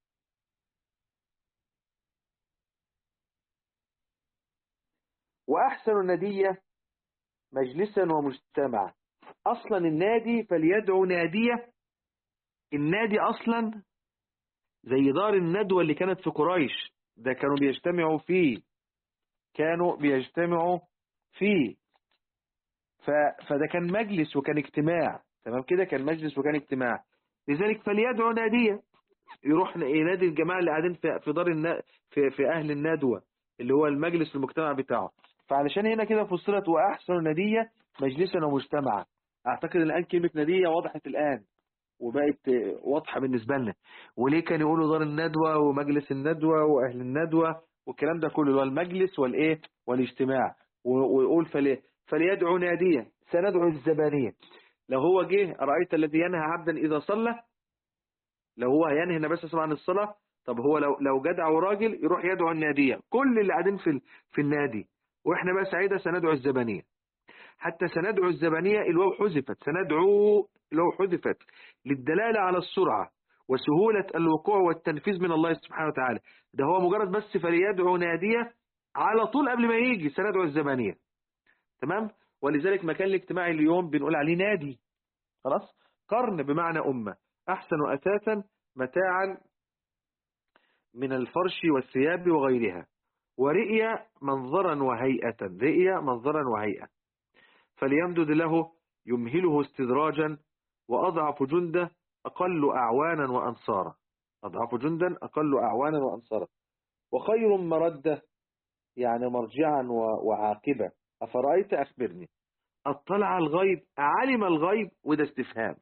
وأحسن الندية مجلسا ومجتمعا أصلا النادي فليدعو نادية النادي أصلا زي دار الندوة اللي كانت في قريش ده كانوا بيجتمعوا فيه كانوا بيجتمعوا فيه ف... فده كان مجلس وكان اجتماع تمام كده كان مجلس وكان اجتماع لذلك فليدعو نادية يروح ينادي الجماعة اللي قاعدين في في دار النا... في في أهل الندوة اللي هو المجلس المجتمع بتاعه فعلشان هنا كده فصلت وأحسن نادية مجلسا ومجتمعا أعتقد الآن كلمة نادية وضحت الآن وبقت واضحة بالنسبة لنا وليه كان يقولوا دار الندوة ومجلس الندوة وأهل الندوة والكلام ده كله هو المجلس والإيه والاجتماع ويقول فلي فليدعو نادية سندعو الزبانية لو هو جه أرأيت الذي ينهى عبدا إذا صلى لو هو ينهي النبي صلى الله عليه وسلم عن الصلاة طب هو لو لو جدع وراجل يروح يدعو النادية كل اللي قاعدين في في النادي واحنا بقى سعيدة سندعو الزبانية حتى سندعو الزبانية الواو حذفت سندعو الواو حذفت للدلالة على السرعة وسهولة الوقوع والتنفيذ من الله سبحانه وتعالى ده هو مجرد بس فليدعو نادية على طول قبل ما يجي سندعو الزبانية تمام ولذلك مكان الاجتماع اليوم بنقول عليه نادي خلاص قرن بمعنى أمة أحسن أثاثا متاعا من الفرش والثياب وغيرها ورئية منظرا وهيئة رئية منظرا وهيئة فليمدد له يمهله استدراجا وأضعف جنده أقل أعوانا وأنصارا أضعف جندا أقل أعوانا وأنصارا وخير مردة يعني مرجعا وعاقبة أفرأيت أخبرني اطلع الغيب علم الغيب وده استفهام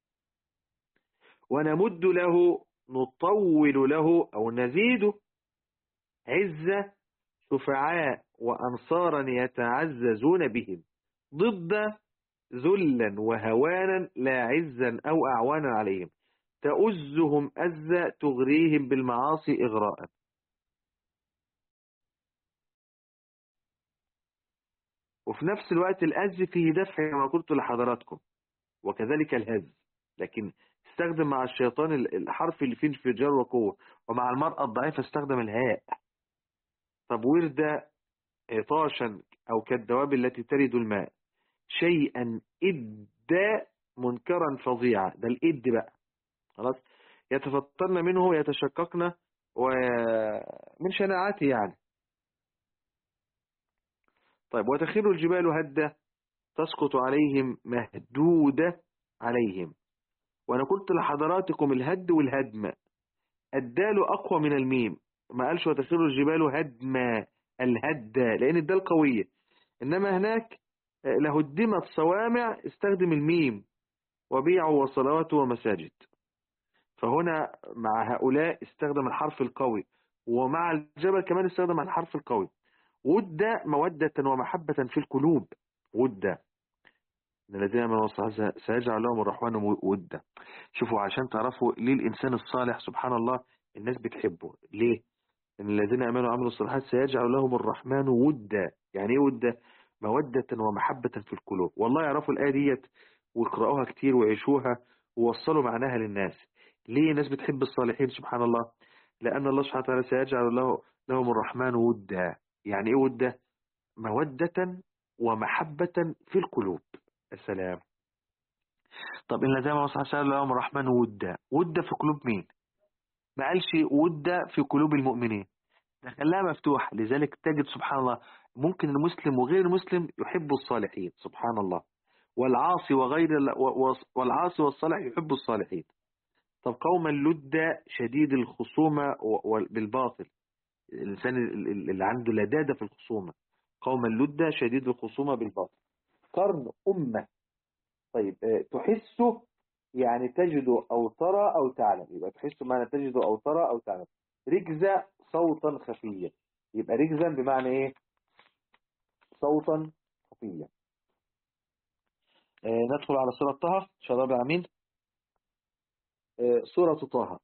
ونمد له نطول له أو نزيده عزة شفعاء وأنصارا يتعززون بهم ضد ذلا وهوانا لا عزا أو أعوانا عليهم تؤزهم أزا تغريهم بالمعاصي إغراء وفي نفس الوقت الأز فيه دفع كما قلت لحضراتكم وكذلك الهز لكن استخدم مع الشيطان الحرف اللي فيه انفجار وقوة ومع المرأة الضعيفة استخدم الهاء طب ورد عطاشا أو كالدواب التي ترد الماء شيئا إد منكرا فظيعا ده الإد بقى خلاص يتفطرن منه يتشققن ومن شناعته يعني طيب وتخر الجبال هدة تسقط عليهم مهدودة عليهم وأنا قلت لحضراتكم الهد والهدم الدال أقوى من الميم ما قالش وتسير الجبال هدما الهد لأن الدال قوية إنما هناك لهدمت صوامع استخدم الميم وبيع وصلوات ومساجد فهنا مع هؤلاء استخدم الحرف القوي ومع الجبل كمان استخدم الحرف القوي ود مودة ومحبة في القلوب ود إن الذين آمنوا سيجعل لهم الرحمن ودا شوفوا عشان تعرفوا ليه الإنسان الصالح سبحان الله الناس بتحبه ليه إن الذين آمنوا وعملوا الصالحات سيجعل لهم الرحمن ودا يعني إيه ودا مودة ومحبة في القلوب والله يعرفوا الآية ديت ويقرأوها كتير ويعيشوها ووصلوا معناها للناس ليه الناس بتحب الصالحين سبحان الله لأن الله سبحانه وتعالى سيجعل له لهم الرحمن ودا يعني إيه ودا مودة ومحبة في القلوب السلام طب إن زي ما سيجعل لهم الرحمن ودا ودا في قلوب مين ما قالش ودا في قلوب المؤمنين ده خلاها مفتوح لذلك تجد سبحان الله ممكن المسلم وغير المسلم يحب الصالحين سبحان الله والعاصي وغير والعاصي والصالح يحب الصالحين طب قوما لد شديد الخصومة بالباطل الإنسان اللي عنده لدادة في الخصومة قوما لد شديد الخصومة بالباطل قرن أمة طيب تحس يعني تجد أو ترى أو تعلم يبقى تحس معنى تجد أو ترى أو تعلم ركزة صوتا خفيا يبقى ركزا بمعنى إيه صوتا خفيا آه ندخل على سورة طه شباب العمين آه سورة طه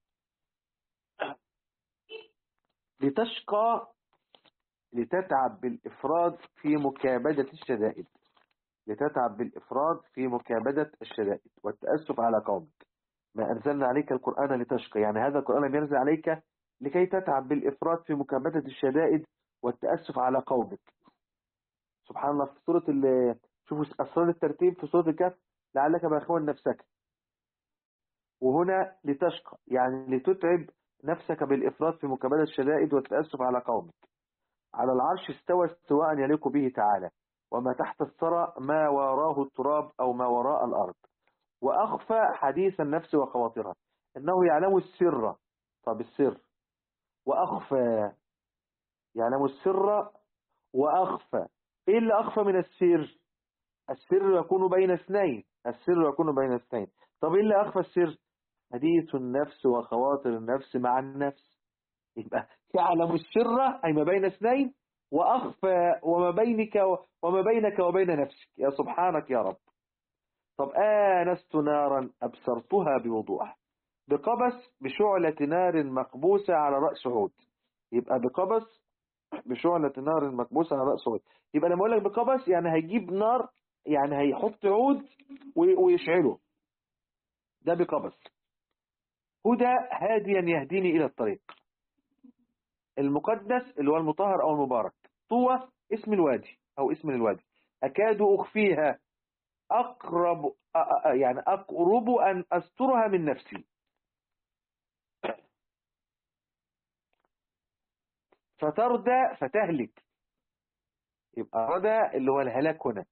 لتشقى لتتعب بالإفراد في مكابدة الشدائد لتتعب بالإفراد في مكابدة الشدائد والتأسف على قومك ما أنزلنا عليك القرآن لتشقى يعني هذا القرآن لم ينزل عليك لكي تتعب بالإفراد في مكابدة الشدائد والتأسف على قومك سبحان الله في سورة شوفوا أسرار الترتيب في سورة الكهف لعلك باخون نفسك وهنا لتشقى يعني لتتعب نفسك بالإفراط في مكابدة الشدائد والتأسف على قومك على العرش استوى استواء يليق به تعالى وما تحت الثرى ما وراه التراب أو ما وراء الأرض وأخفى حديث النفس وخواطرها إنه يعلم السر طب السر وأخفى يعلم السر وأخفى إيه اللي أخفى من السر السر يكون بين اثنين السر يكون بين اثنين طب إيه اللي أخفى السر حديث النفس وخواطر النفس مع النفس يبقى يعلم السر أي ما بين اثنين وأخفى وما بينك وما بينك وبين نفسك يا سبحانك يا رب طب آنست نارا أبصرتها بوضوح بقبس بشعلة نار مقبوسة على رأس عود يبقى بقبس بشعلة نار مكبوسة على رأس عود يبقى لما اقول لك بقبس يعني هيجيب نار يعني هيحط عود ويشعله ده بقبس هدى هاديا يهديني إلى الطريق المقدس اللي هو المطهر أو المبارك طوى اسم الوادي أو اسم الوادي أكاد أخفيها أقرب يعني أقرب أن أسترها من نفسي فتردى فتهلك يبقى ردى اللي هو الهلاك هنا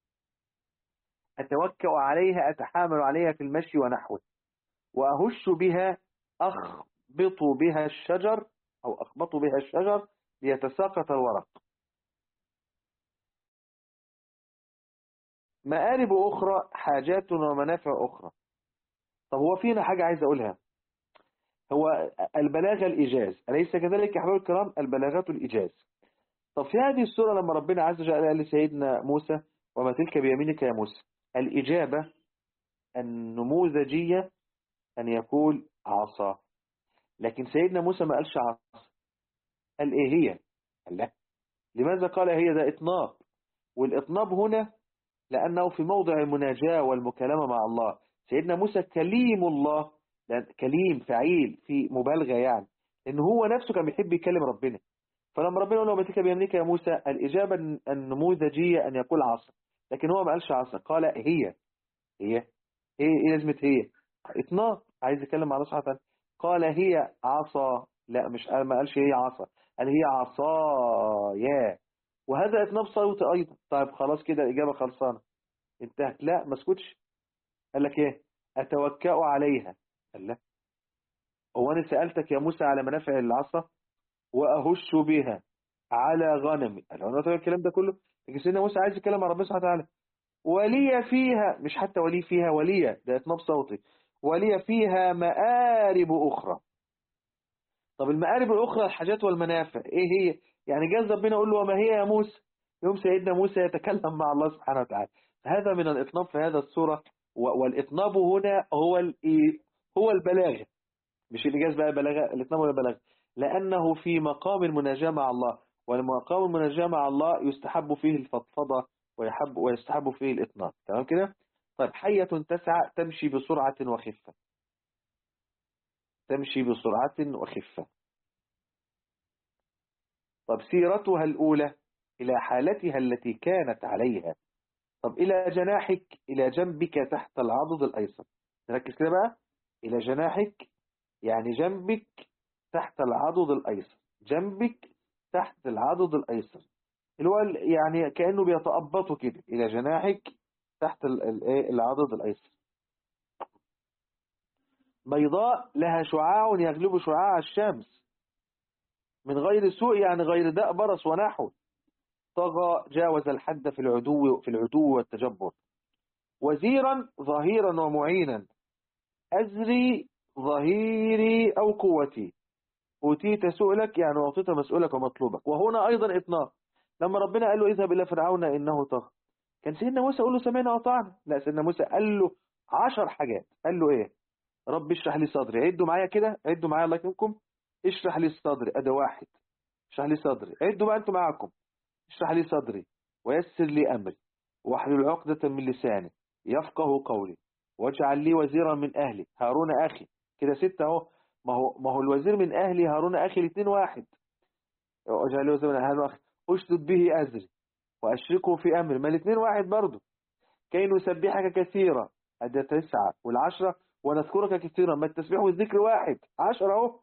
أتوكأ عليها أتحامل عليها في المشي ونحوه وأهش بها أخبط بها الشجر أو أخبط بها الشجر ليتساقط الورق مآرب أخرى حاجات ومنافع أخرى طب هو فينا حاجة عايز أقولها هو البلاغة الإيجاز أليس كذلك يا حبايب الكرام البلاغات الإيجاز طب في هذه السورة لما ربنا عز وجل قال لسيدنا موسى وما تلك بيمينك يا موسى الإجابة النموذجية أن يقول عصا لكن سيدنا موسى ما قالش عصا قال إيه هي قال لا لماذا قال هي ده إطناب والإطناب هنا لأنه في موضع المناجاة والمكالمة مع الله سيدنا موسى كليم الله لأن كليم فعيل في مبالغة يعني إن هو نفسه كان بيحب يكلم ربنا فلما ربنا يقول له ما تلك بيمينك يا موسى الإجابة النموذجية أن يقول عصا لكن هو ما قالش عصا قال هي هي ايه ايه لازمة هي اطناب عايز يتكلم مع الله سبحانه وتعالى قال هي عصا لا مش ما قالش هي عصا قال هي عصايا وهذا اطناب صوت ايضا طيب خلاص كده الاجابه خلصانه انتهت لا ما اسكتش قال لك ايه أتوكأ عليها قال لا هو أنا سألتك يا موسى على منافع العصا وأهش بها على غنمي قال له أنا طيب الكلام ده كله لكن سيدنا موسى عايز يتكلم مع ربنا سبحانه وتعالى ولي فيها مش حتى ولي فيها ولي ده إطناب صوتي ولي فيها مآرب أخرى طب المآرب الأخرى الحاجات والمنافع إيه هي يعني جاز ربنا يقول له وما هي يا موسى يوم سيدنا موسى يتكلم مع الله سبحانه وتعالى هذا من الإطناب في هذا السورة والإطناب هنا هو هو البلاغة مش الإجاز بقى بلاغة الإطناب ولا بلاغة لأنه في مقام المناجاة مع الله والمقام المناجاة مع الله يستحب فيه الفضفضة ويحب ويستحب فيه الإطناب تمام كده طيب حية تسعى تمشي بسرعة وخفة تمشي بسرعة وخفة طب سيرتها الأولى إلى حالتها التي كانت عليها طب إلى جناحك إلى جنبك تحت العضد الأيسر نركز كده بقى إلى جناحك يعني جنبك تحت العضد الأيسر جنبك تحت العضد الأيسر اللي هو يعني كأنه بيتأبطه كده إلى جناحك تحت العضد الأيسر بيضاء لها شعاع يغلب شعاع الشمس من غير سوء يعني غير داء برص ونحو طغى جاوز الحد في العدو في العدو والتجبر وزيرا ظهيرا ومعينا أزري ظهيري أو قوتي أوتيت سؤلك يعني أعطيت مسؤولك ومطلوبك وهنا أيضا إطلاق لما ربنا قال له اذهب إلى فرعون إنه طغى كان سيدنا موسى يقول له سمعنا وطعنا لا سيدنا موسى قال له عشر حاجات قال له إيه رب اشرح لي صدري عدوا معايا كده عدوا معايا الله يكرمكم اشرح لي صدري أدا واحد اشرح لي صدري عدوا بقى أنتم معاكم اشرح لي صدري ويسر لي أمري واحلل عقدة من لساني يفقه قولي واجعل لي وزيرا من أهلي هارون أخي كده ستة اهو ما هو ما هو الوزير من أهلي هارون أخي الاثنين واحد واجعل لي وزيرا من أهلي أخي أشدد به أزري وأشركه في أمري ما الاثنين واحد برضه كي نسبحك كثيرا أدي تسعة والعشرة ونذكرك كثيرا ما التسبيح والذكر واحد عشرة اهو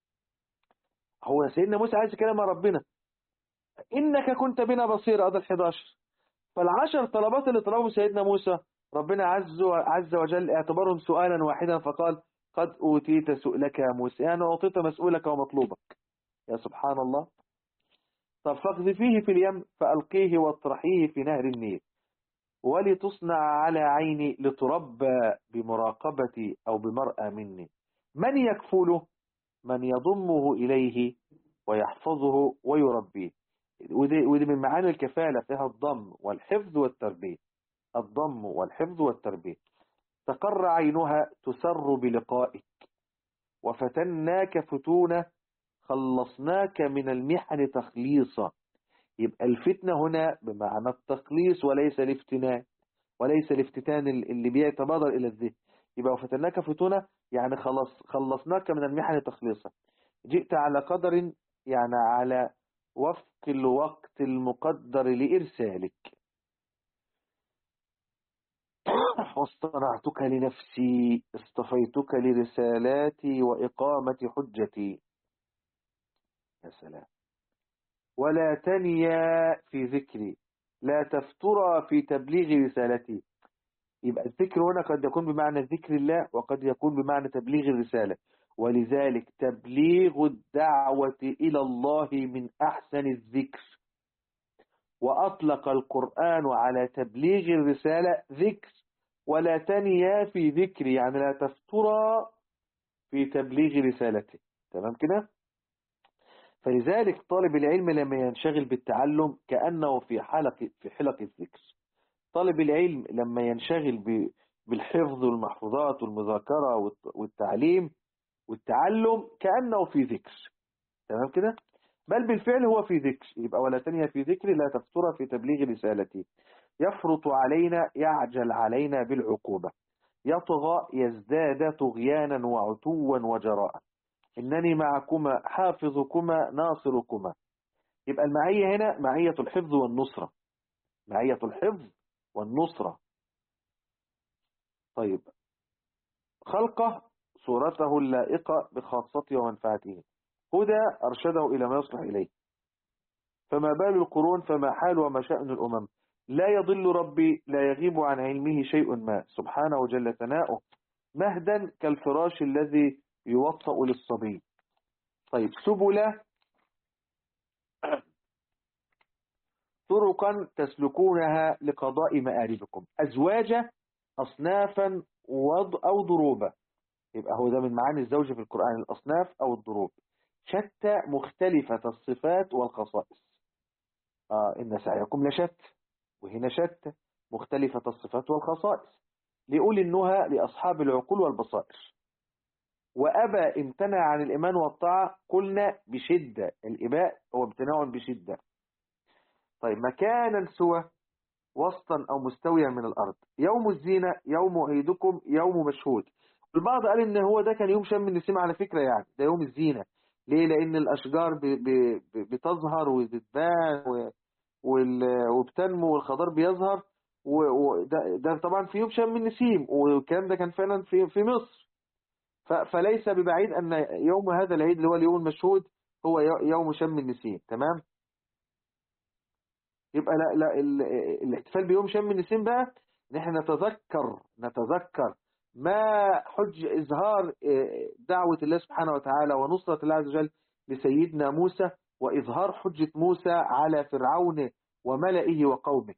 هو سيدنا موسى عايز كلام ربنا إنك كنت بنا بصير هذا ال11 فالعشر طلبات اللي طلبه سيدنا موسى ربنا عز عز وجل اعتبرهم سؤالا واحدا فقال قد أوتيت سؤلك يا موسى يعني أعطيت مسؤولك ومطلوبك يا سبحان الله طب فاقذفيه في اليم فألقيه واطرحيه في نهر النيل ولتصنع على عيني لتربى بمراقبتي أو بمرأة مني من يكفله من يضمه إليه ويحفظه ويربيه ودي, ودي من معاني الكفالة فيها الضم والحفظ والتربية الضم والحفظ والتربية تقر عينها تسر بلقائك وفتناك فتونة خلصناك من المحن تخليصا يبقى الفتنة هنا بمعنى التخليص وليس الافتنان وليس الافتتان اللي بيتبادر إلى الذهن يبقى وفتناك فتونة يعني خلص خلصناك من المحن تخليصا جئت على قدر يعني على وفق الوقت المقدر لإرسالك واصطنعتك لنفسي اصطفيتك لرسالاتي وإقامة حجتي يا سلام ولا تنيا في ذكري لا تفترى في تبليغ رسالتي يبقى الذكر هنا قد يكون بمعنى ذكر الله وقد يكون بمعنى تبليغ الرسالة ولذلك تبليغ الدعوة إلى الله من أحسن الذكر وأطلق القرآن على تبليغ الرسالة ذكر ولا تنيا في ذكر يعني لا تفترى في تبليغ رسالته تمام كده فلذلك طالب العلم لما ينشغل بالتعلم كأنه في حلق في حلق الذكر طالب العلم لما ينشغل بالحفظ والمحفوظات والمذاكرة والتعليم والتعلم كأنه في ذكر تمام كده بل بالفعل هو في ذكر يبقى ولا تنهى في ذكر لا تفتر في تبليغ رسالتي يفرط علينا يعجل علينا بالعقوبة يطغى يزداد طغيانا وعتوا وجراء إنني معكما حافظكما ناصركما يبقى المعية هنا معية الحفظ والنصرة معية الحفظ والنصرة طيب خلقه صورته اللائقة بخاصته ومنفعته هدى أرشده إلى ما يصلح إليه فما بال القرون فما حال وما شأن الأمم لا يضل ربي لا يغيب عن علمه شيء ما سبحانه جل ثناؤه مهدا كالفراش الذي يوطأ للصبي طيب سبل طرقا تسلكونها لقضاء مآربكم أزواجا أصنافا وض أو ضروبا يبقى هو ده من معاني الزوج في القرآن الأصناف أو الضروب شتى مختلفة الصفات والخصائص آه إن سعيكم لشت وهنا شتى مختلفة الصفات والخصائص لأولي النهى لأصحاب العقول والبصائر وأبى امتنع عن الإيمان والطاعة قلنا بشدة الإباء هو امتناع بشدة طيب مكانا سوى وسطا أو مستويا من الأرض يوم الزينة يوم عيدكم يوم مشهود البعض قال إن هو ده كان يوم شم النسيم على فكرة يعني ده يوم الزينة ليه لأن الأشجار ب ب بتظهر وبتبان وبتنمو والخضار بيظهر وده ده طبعا في يوم شم النسيم والكلام ده كان فعلا في في مصر فليس ببعيد أن يوم هذا العيد اللي هو اليوم المشهود هو يوم شم النسيم تمام يبقى لا لا الاحتفال بيوم شم النسيم بقى ان احنا نتذكر نتذكر ما حج إظهار دعوة الله سبحانه وتعالى ونصرة الله عز وجل لسيدنا موسى وإظهار حجة موسى على فرعون وملئه وقومه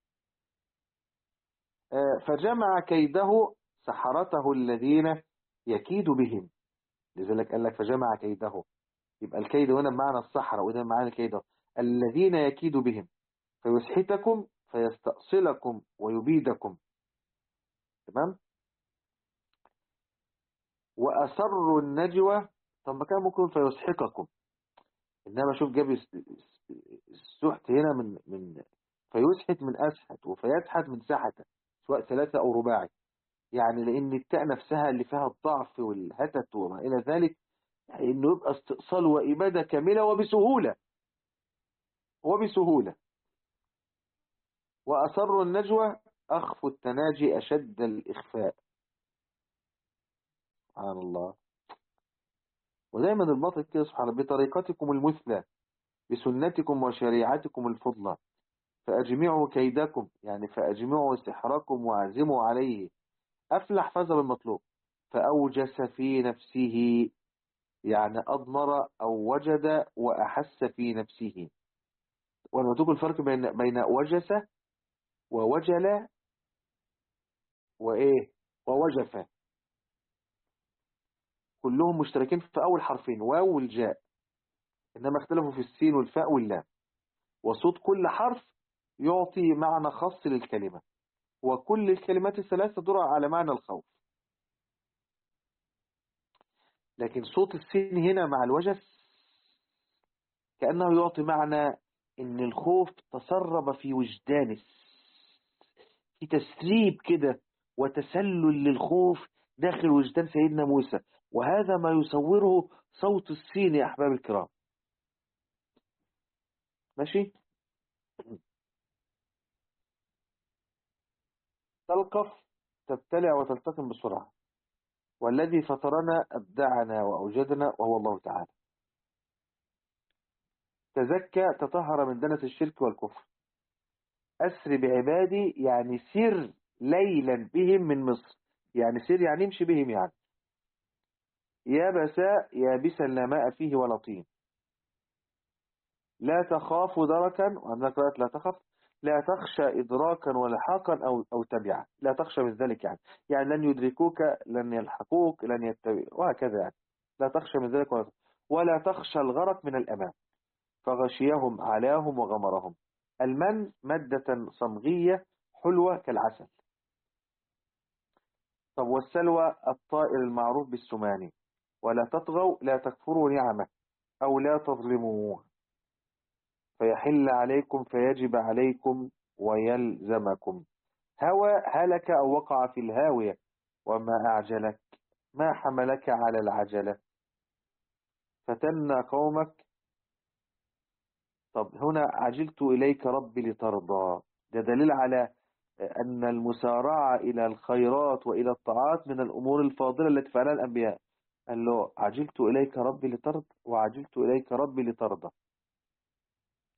فجمع كيده سحرته الذين يكيد بهم لذلك قال لك فجمع كيده يبقى الكيد هنا بمعنى السحرة وده بمعنى الكيد الذين يكيد بهم فيسحتكم فيستأصلكم ويبيدكم تمام وأسروا النجوى طب ما كان ممكن فيسحقكم إنما شوف جاب السحت هنا من من فيسحت من أسحت وفيسحت من سحت سواء ثلاثة أو رباعي يعني لأن التاء نفسها اللي فيها الضعف والهتت وما إلى ذلك يعني إنه يبقى استئصال وإبادة كاملة وبسهولة وبسهولة وأسروا النجوى أخفوا التناجي أشد الإخفاء سبحان الله ودايما الباطل كده سبحان الله بطريقتكم المثلى بسنتكم وشريعتكم الفضلى فأجمعوا كيدكم يعني فأجمعوا سحركم وعزموا عليه أفلح فاز بالمطلوب فأوجس في نفسه يعني أضمر أو وجد وأحس في نفسه وأنا تقول الفرق بين بين وجس ووجل وإيه ووجف كلهم مشتركين في أول حرفين واو والجاء إنما اختلفوا في السين والفاء واللام وصوت كل حرف يعطي معنى خاص للكلمة وكل الكلمات الثلاثة تدور على معنى الخوف لكن صوت السين هنا مع الوجس كأنه يعطي معنى إن الخوف تسرب في وجدانه في تسريب كده وتسلل للخوف داخل وجدان سيدنا موسى وهذا ما يصوره صوت السين يا أحباب الكرام ماشي تلقف تبتلع وتلتقم بسرعة والذي فطرنا أبدعنا وأوجدنا وهو الله تعالى تزكى تطهر من دنس الشرك والكفر أسر بعبادي يعني سر ليلا بهم من مصر يعني سر يعني امشي بهم يعني يابسا يابسا لا ماء فيه ولا طين لا تخاف دركا وعندنا قراءة لا تخف لا تخشى إدراكا ولحاقا أو أو تبعا لا تخشى من ذلك يعني يعني لن يدركوك لن يلحقوك لن يتبعوا وهكذا يعني لا تخشى من ذلك ولا, ولا تخشى الغرق من الأمام فغشيهم علاهم وغمرهم المن مادة صمغية حلوة كالعسل طب والسلوى الطائر المعروف بالسماني ولا تطغوا لا تكفروا نعمه أو لا تظلموه فيحل عليكم فيجب عليكم ويلزمكم هوى هلك أو وقع في الهاوية وما أعجلك ما حملك على العجلة فتنى قومك طب هنا عجلت إليك ربي لترضى ده دليل على أن المسارعة إلى الخيرات وإلى الطاعات من الأمور الفاضلة التي فعلها الأنبياء قال له عجلت إليك ربي لترضى وعجلت إليك ربي لترضى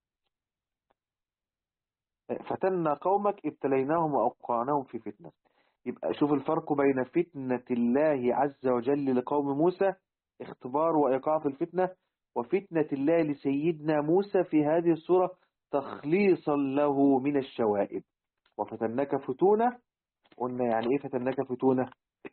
فتنا قومك ابتليناهم وأوقعناهم في فتنة يبقى شوف الفرق بين فتنة الله عز وجل لقوم موسى اختبار وإيقاع في الفتنة وفتنة الله لسيدنا موسى في هذه السورة تخليصا له من الشوائب وفتنك فتونة قلنا يعني ايه فتنك فتونة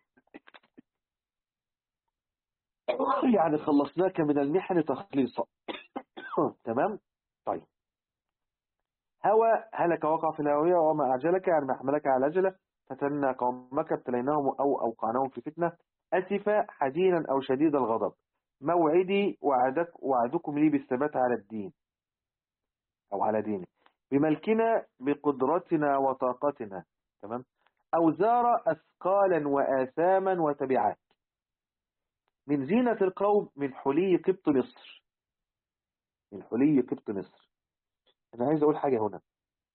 يعني خلصناك من المحن تخليصا تمام طيب هوى هلك وقع في الهوية وما أعجلك يعني ما حملك على عجلة فتنا قومك ابتليناهم أو أوقعناهم في فتنة أسف حزينا أو شديد الغضب موعدي وعدك وعدكم لي بالثبات على الدين أو على دينه بملكنا بقدرتنا وطاقتنا تمام أوزار أثقالا وآثاما وتبعات من زينة القوم من حلي قبط مصر من حلي قبط مصر أنا عايز أقول حاجة هنا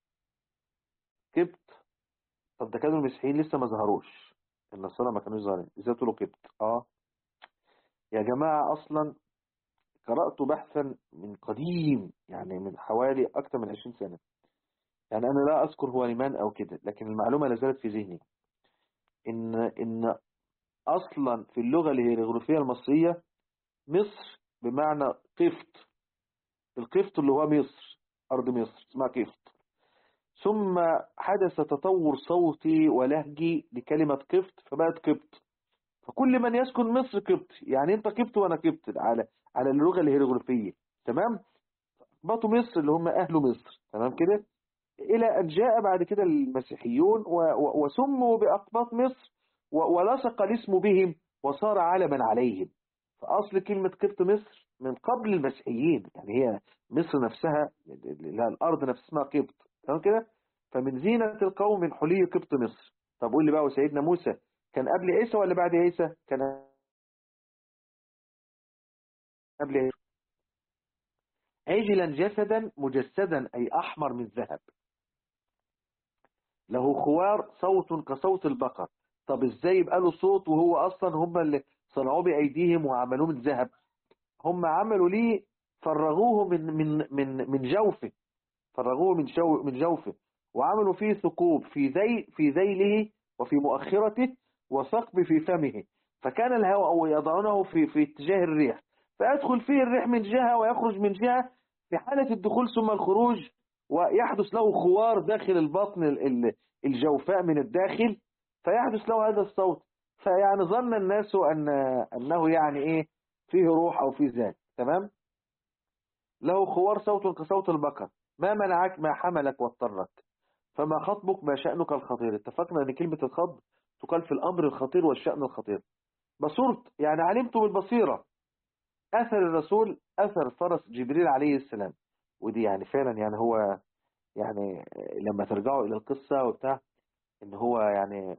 قبط طب ده كانوا المسيحيين لسه ما ظهروش النصارى ما كانوش ظاهرين ازاي تقولوا قبط اه يا جماعة أصلا قرأت بحثا من قديم يعني من حوالي أكثر من 20 سنة يعني أنا لا أذكر هو لمن أو كده لكن المعلومة لازالت في ذهني إن إن أصلا في اللغة الهيروغليفية المصرية مصر بمعنى قفط القفط اللي هو مصر أرض مصر اسمها قفط ثم حدث تطور صوتي ولهجي لكلمة قفط فبقت قبط فكل من يسكن مصر قبط يعني انت قبط وانا قبط على على اللغة الهيروغليفية تمام اقبطوا مصر اللي هم اهل مصر تمام كده الى ان جاء بعد كده المسيحيون وسموا باقباط مصر ولصق الاسم بهم وصار علما عليهم فاصل كلمة قبط مصر من قبل المسيحيين يعني هي مصر نفسها لا الارض نفسها اسمها قبط تمام كده فمن زينة القوم من حلي قبط مصر طب قول لي بقى وسيدنا موسى كان قبل عيسى ولا بعد عيسى كان قبل عيسى عجلا جسدا مجسدا أي أحمر من ذهب له خوار صوت كصوت البقر طب ازاي يبقى له صوت وهو اصلا هم اللي صنعوه بايديهم وعملوه من ذهب هم عملوا ليه فرغوه من من من من جوفه فرغوه من جو من جوفه وعملوا فيه ثقوب في ذي في ذيله وفي مؤخرته وثقب في فمه فكان الهواء يضعونه في في اتجاه الريح فيدخل فيه الريح من جهة ويخرج من جهة في حالة الدخول ثم الخروج ويحدث له خوار داخل البطن الجوفاء من الداخل فيحدث له هذا الصوت فيعني ظن الناس أن أنه يعني إيه فيه روح أو فيه ذات تمام له خوار صوت كصوت البقر ما منعك ما حملك واضطرك فما خطبك ما شأنك الخطير اتفقنا أن كلمة الخطب تقال في الأمر الخطير والشأن الخطير بصرت يعني علمت بالبصيرة أثر الرسول أثر فرس جبريل عليه السلام ودي يعني فعلا يعني هو يعني لما ترجعوا إلى القصة وبتاع إن هو يعني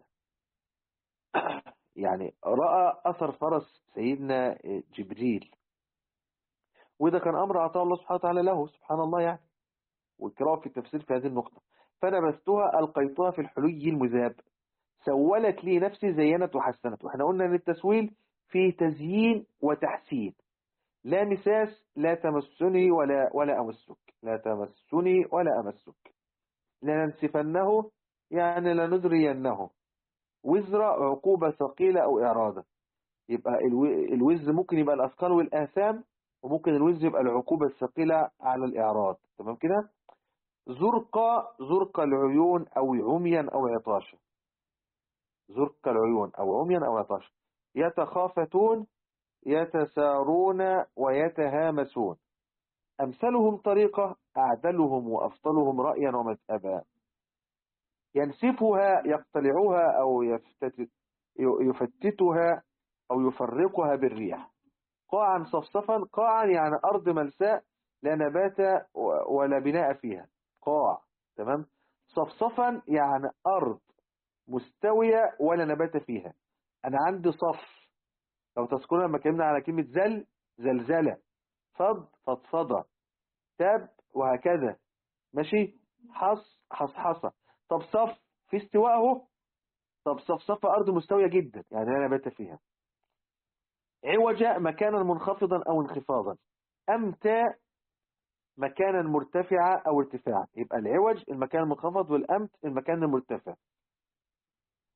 يعني رأى أثر فرس سيدنا جبريل وده كان أمر أعطاه الله سبحانه وتعالى له سبحان الله يعني والقراءة في التفسير في هذه النقطة فنبذتها ألقيتها في الحلي المذاب سولت لي نفسي زينت وحسنت واحنا قلنا ان التسويل فيه تزيين وتحسين لا مساس لا تمسني ولا ولا امسك لا تمسني ولا امسك لننسفنه يعني لنذرينه وزر عقوبة ثقيلة او اعراضة يبقى الوز ممكن يبقى الاثقال والاثام وممكن الوز يبقى العقوبة الثقيلة على الاعراض تمام كده زرقة زرق العيون او عميا او عطاشا زرق العيون أو عميا أو عطاش يتخافتون يتسارون ويتهامسون أمثلهم طريقة أعدلهم وأفضلهم رأيا ومذهبا ينسفها يقتلعها أو يفتت يفتتها أو يفرقها بالريح قاعا صفصفا قاعا يعني أرض ملساء لا نبات ولا بناء فيها قاع تمام صفصفا يعني أرض مستوية ولا نبات فيها أنا عندي صف لو تذكرون لما كلمنا على كلمة زل زلزلة صد فضفضة تاب وهكذا ماشي حص حصحصة طب صف في استواء اهو طب صفصفة أرض مستوية جدا يعني لا نبات فيها عوج مكانا منخفضا أو انخفاضا أمتى مكانا مرتفعا أو ارتفاعا يبقى العوج المكان المنخفض والأمت المكان المرتفع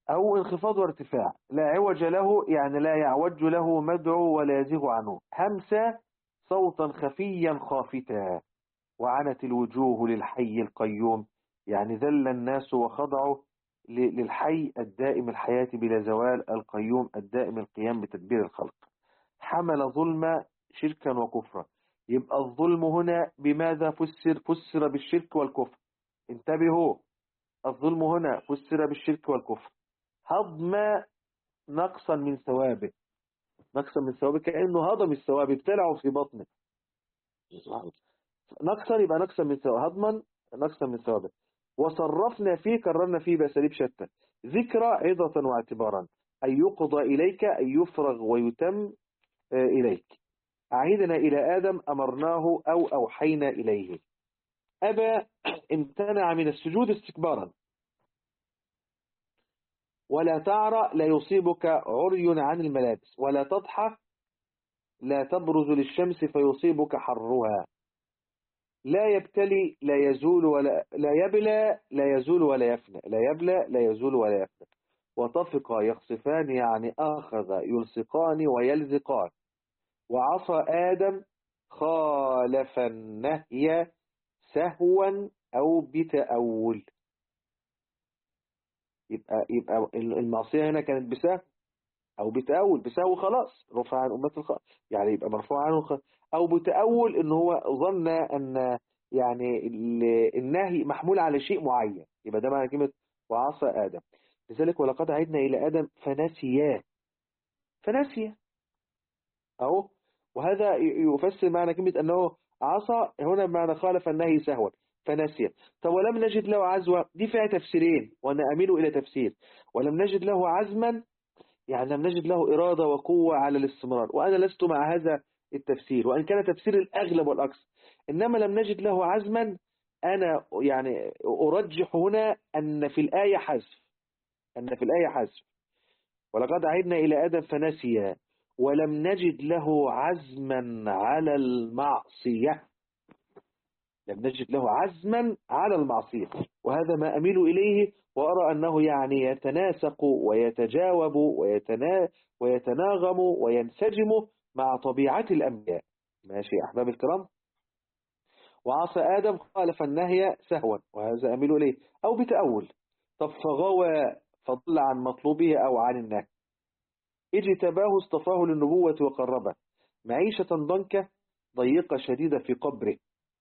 أو انخفاض وارتفاع لا عوج له يعني لا يعوج له مدعو ولا يزيغ عنه همسة صوتا خفيا خافتا وعنت الوجوه للحي القيوم يعني ذل الناس وخضعوا للحي الدائم الحياة بلا زوال القيوم الدائم القيام بتدبير الخلق حمل ظلم شركا وكفرا يبقى الظلم هنا بماذا فسر فسر بالشرك والكفر انتبهوا الظلم هنا فسر بالشرك والكفر هضم نقصا من ثوابه نقصا من ثوابه كأنه هضم الثواب ابتلعه في بطنه نقصا يبقى نقصا من ثوابه هضما نقصا من ثوابه وصرفنا فيه كررنا فيه بأساليب شتى ذكرى عظة واعتبارا أن يقضى إليك أن يفرغ ويتم إليك أعيدنا إلى آدم أمرناه أو أوحينا إليه أبى امتنع من السجود استكبارا ولا تعرى لا يصيبك عري عن الملابس ولا تضحى لا تبرز للشمس فيصيبك حرها لا يبتلي لا يزول ولا لا يبلى لا يزول ولا يفنى لا يبلى لا يزول ولا يفنى وطفقا يخصفان يعني أخذ يلصقان ويلزقان وعصى آدم خالف النهي سهوا أو بتأول يبقى يبقى المعصية هنا كانت بسهو أو بتأول بسهو خلاص رفع عن أمة الخ... يعني يبقى مرفوع عنه خ... أو بتأول إن هو ظن أن يعني النهي محمول على شيء معين يبقى ده معنى كلمة وعصى آدم لذلك ولقد عدنا إلى آدم فنسياه فنسي أهو وهذا يفسر معنى كلمة أنه عصى هنا بمعنى خالف النهي سهوا فنسي طب ولم نجد له عزوة دي فيها تفسيرين وأنا أميل إلى تفسير ولم نجد له عزما يعني لم نجد له إرادة وقوة على الاستمرار وأنا لست مع هذا التفسير وأن كان تفسير الأغلب والأكثر إنما لم نجد له عزما أنا يعني أرجح هنا أن في الآية حذف أن في الآية حذف ولقد عدنا إلى آدم فنسي ولم نجد له عزما على المعصية لم نجد له عزما على المعصية وهذا ما أميل إليه وأرى أنه يعني يتناسق ويتجاوب ويتنا ويتناغم وينسجم مع طبيعة الأنبياء ماشي أحباب الكرام وعصى آدم خالف النهي سهوا وهذا أميل إليه أو بتأول طب فغوى فضل عن مطلوبه أو عن النهي اجتباه اصطفاه للنبوة وقربه معيشة ضنكة ضيقة شديدة في قبره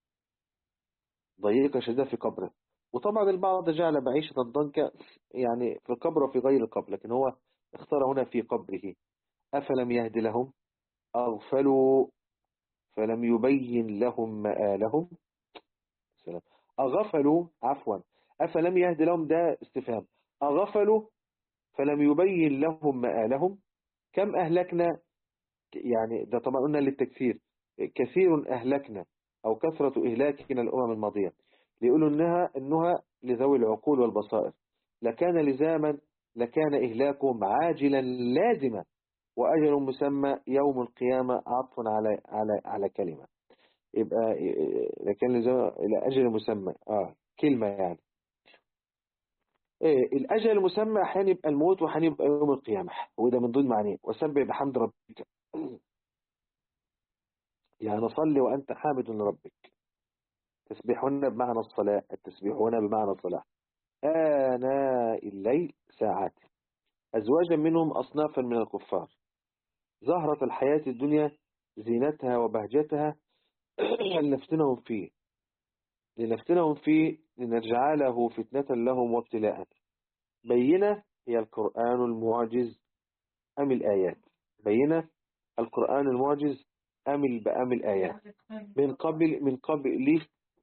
ضيقة شديدة في قبره وطبعا البعض جعل معيشة ضنكة يعني في القبر وفي غير القبر لكن هو اختار هنا في قبره أفلم يهد لهم أغفلوا فلم يبين لهم مآلهم سلام أغفلوا عفوا أفلم يهد لهم ده استفهام أغفلوا فلم يبين لهم مآلهم كم أهلكنا يعني ده طبعا قلنا للتكثير كثير أهلكنا أو كثرة إهلاكنا الأمم الماضية ليقولوا إنها, إنها لذوي العقول والبصائر لكان لزاما لكان إهلاكهم عاجلا لازما وأجل مسمى يوم القيامة عطف على على على كلمة يبقى لكان لزاما إلى أجل مسمى آه كلمة يعني إيه الأجل المسمى أحيانا يبقى الموت وأحيانا يبقى يوم القيامة وده من ضمن معنيه وسبح بحمد ربك يعني صلي وأنت حامد لربك تسبيحون بمعنى الصلاة التسبيحون بمعنى الصلاة آناء الليل ساعات أزواجا منهم أصنافا من الكفار زهرة الحياة الدنيا زينتها وبهجتها لنفتنهم فيه لنفتنهم فيه لنجعله فتنة لهم وابتلاء بينة هي القرآن المعجز أم الآيات بينة القرآن المعجز أم بأم الآيات من قبل من قبل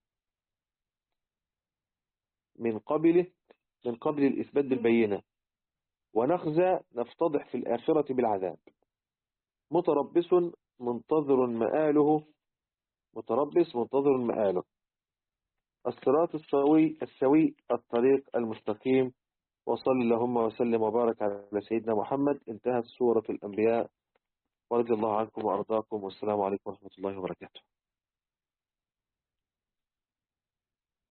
من قبل من قبل الإثبات بالبينة ونخزى نفتضح في الآخرة بالعذاب متربص منتظر مآله متربص منتظر مآله الصراط السوي السوي الطريق المستقيم وصل اللهم وسلم وبارك على سيدنا محمد انتهت سورة الأنبياء ورضي الله عنكم وأرضاكم والسلام عليكم ورحمة الله وبركاته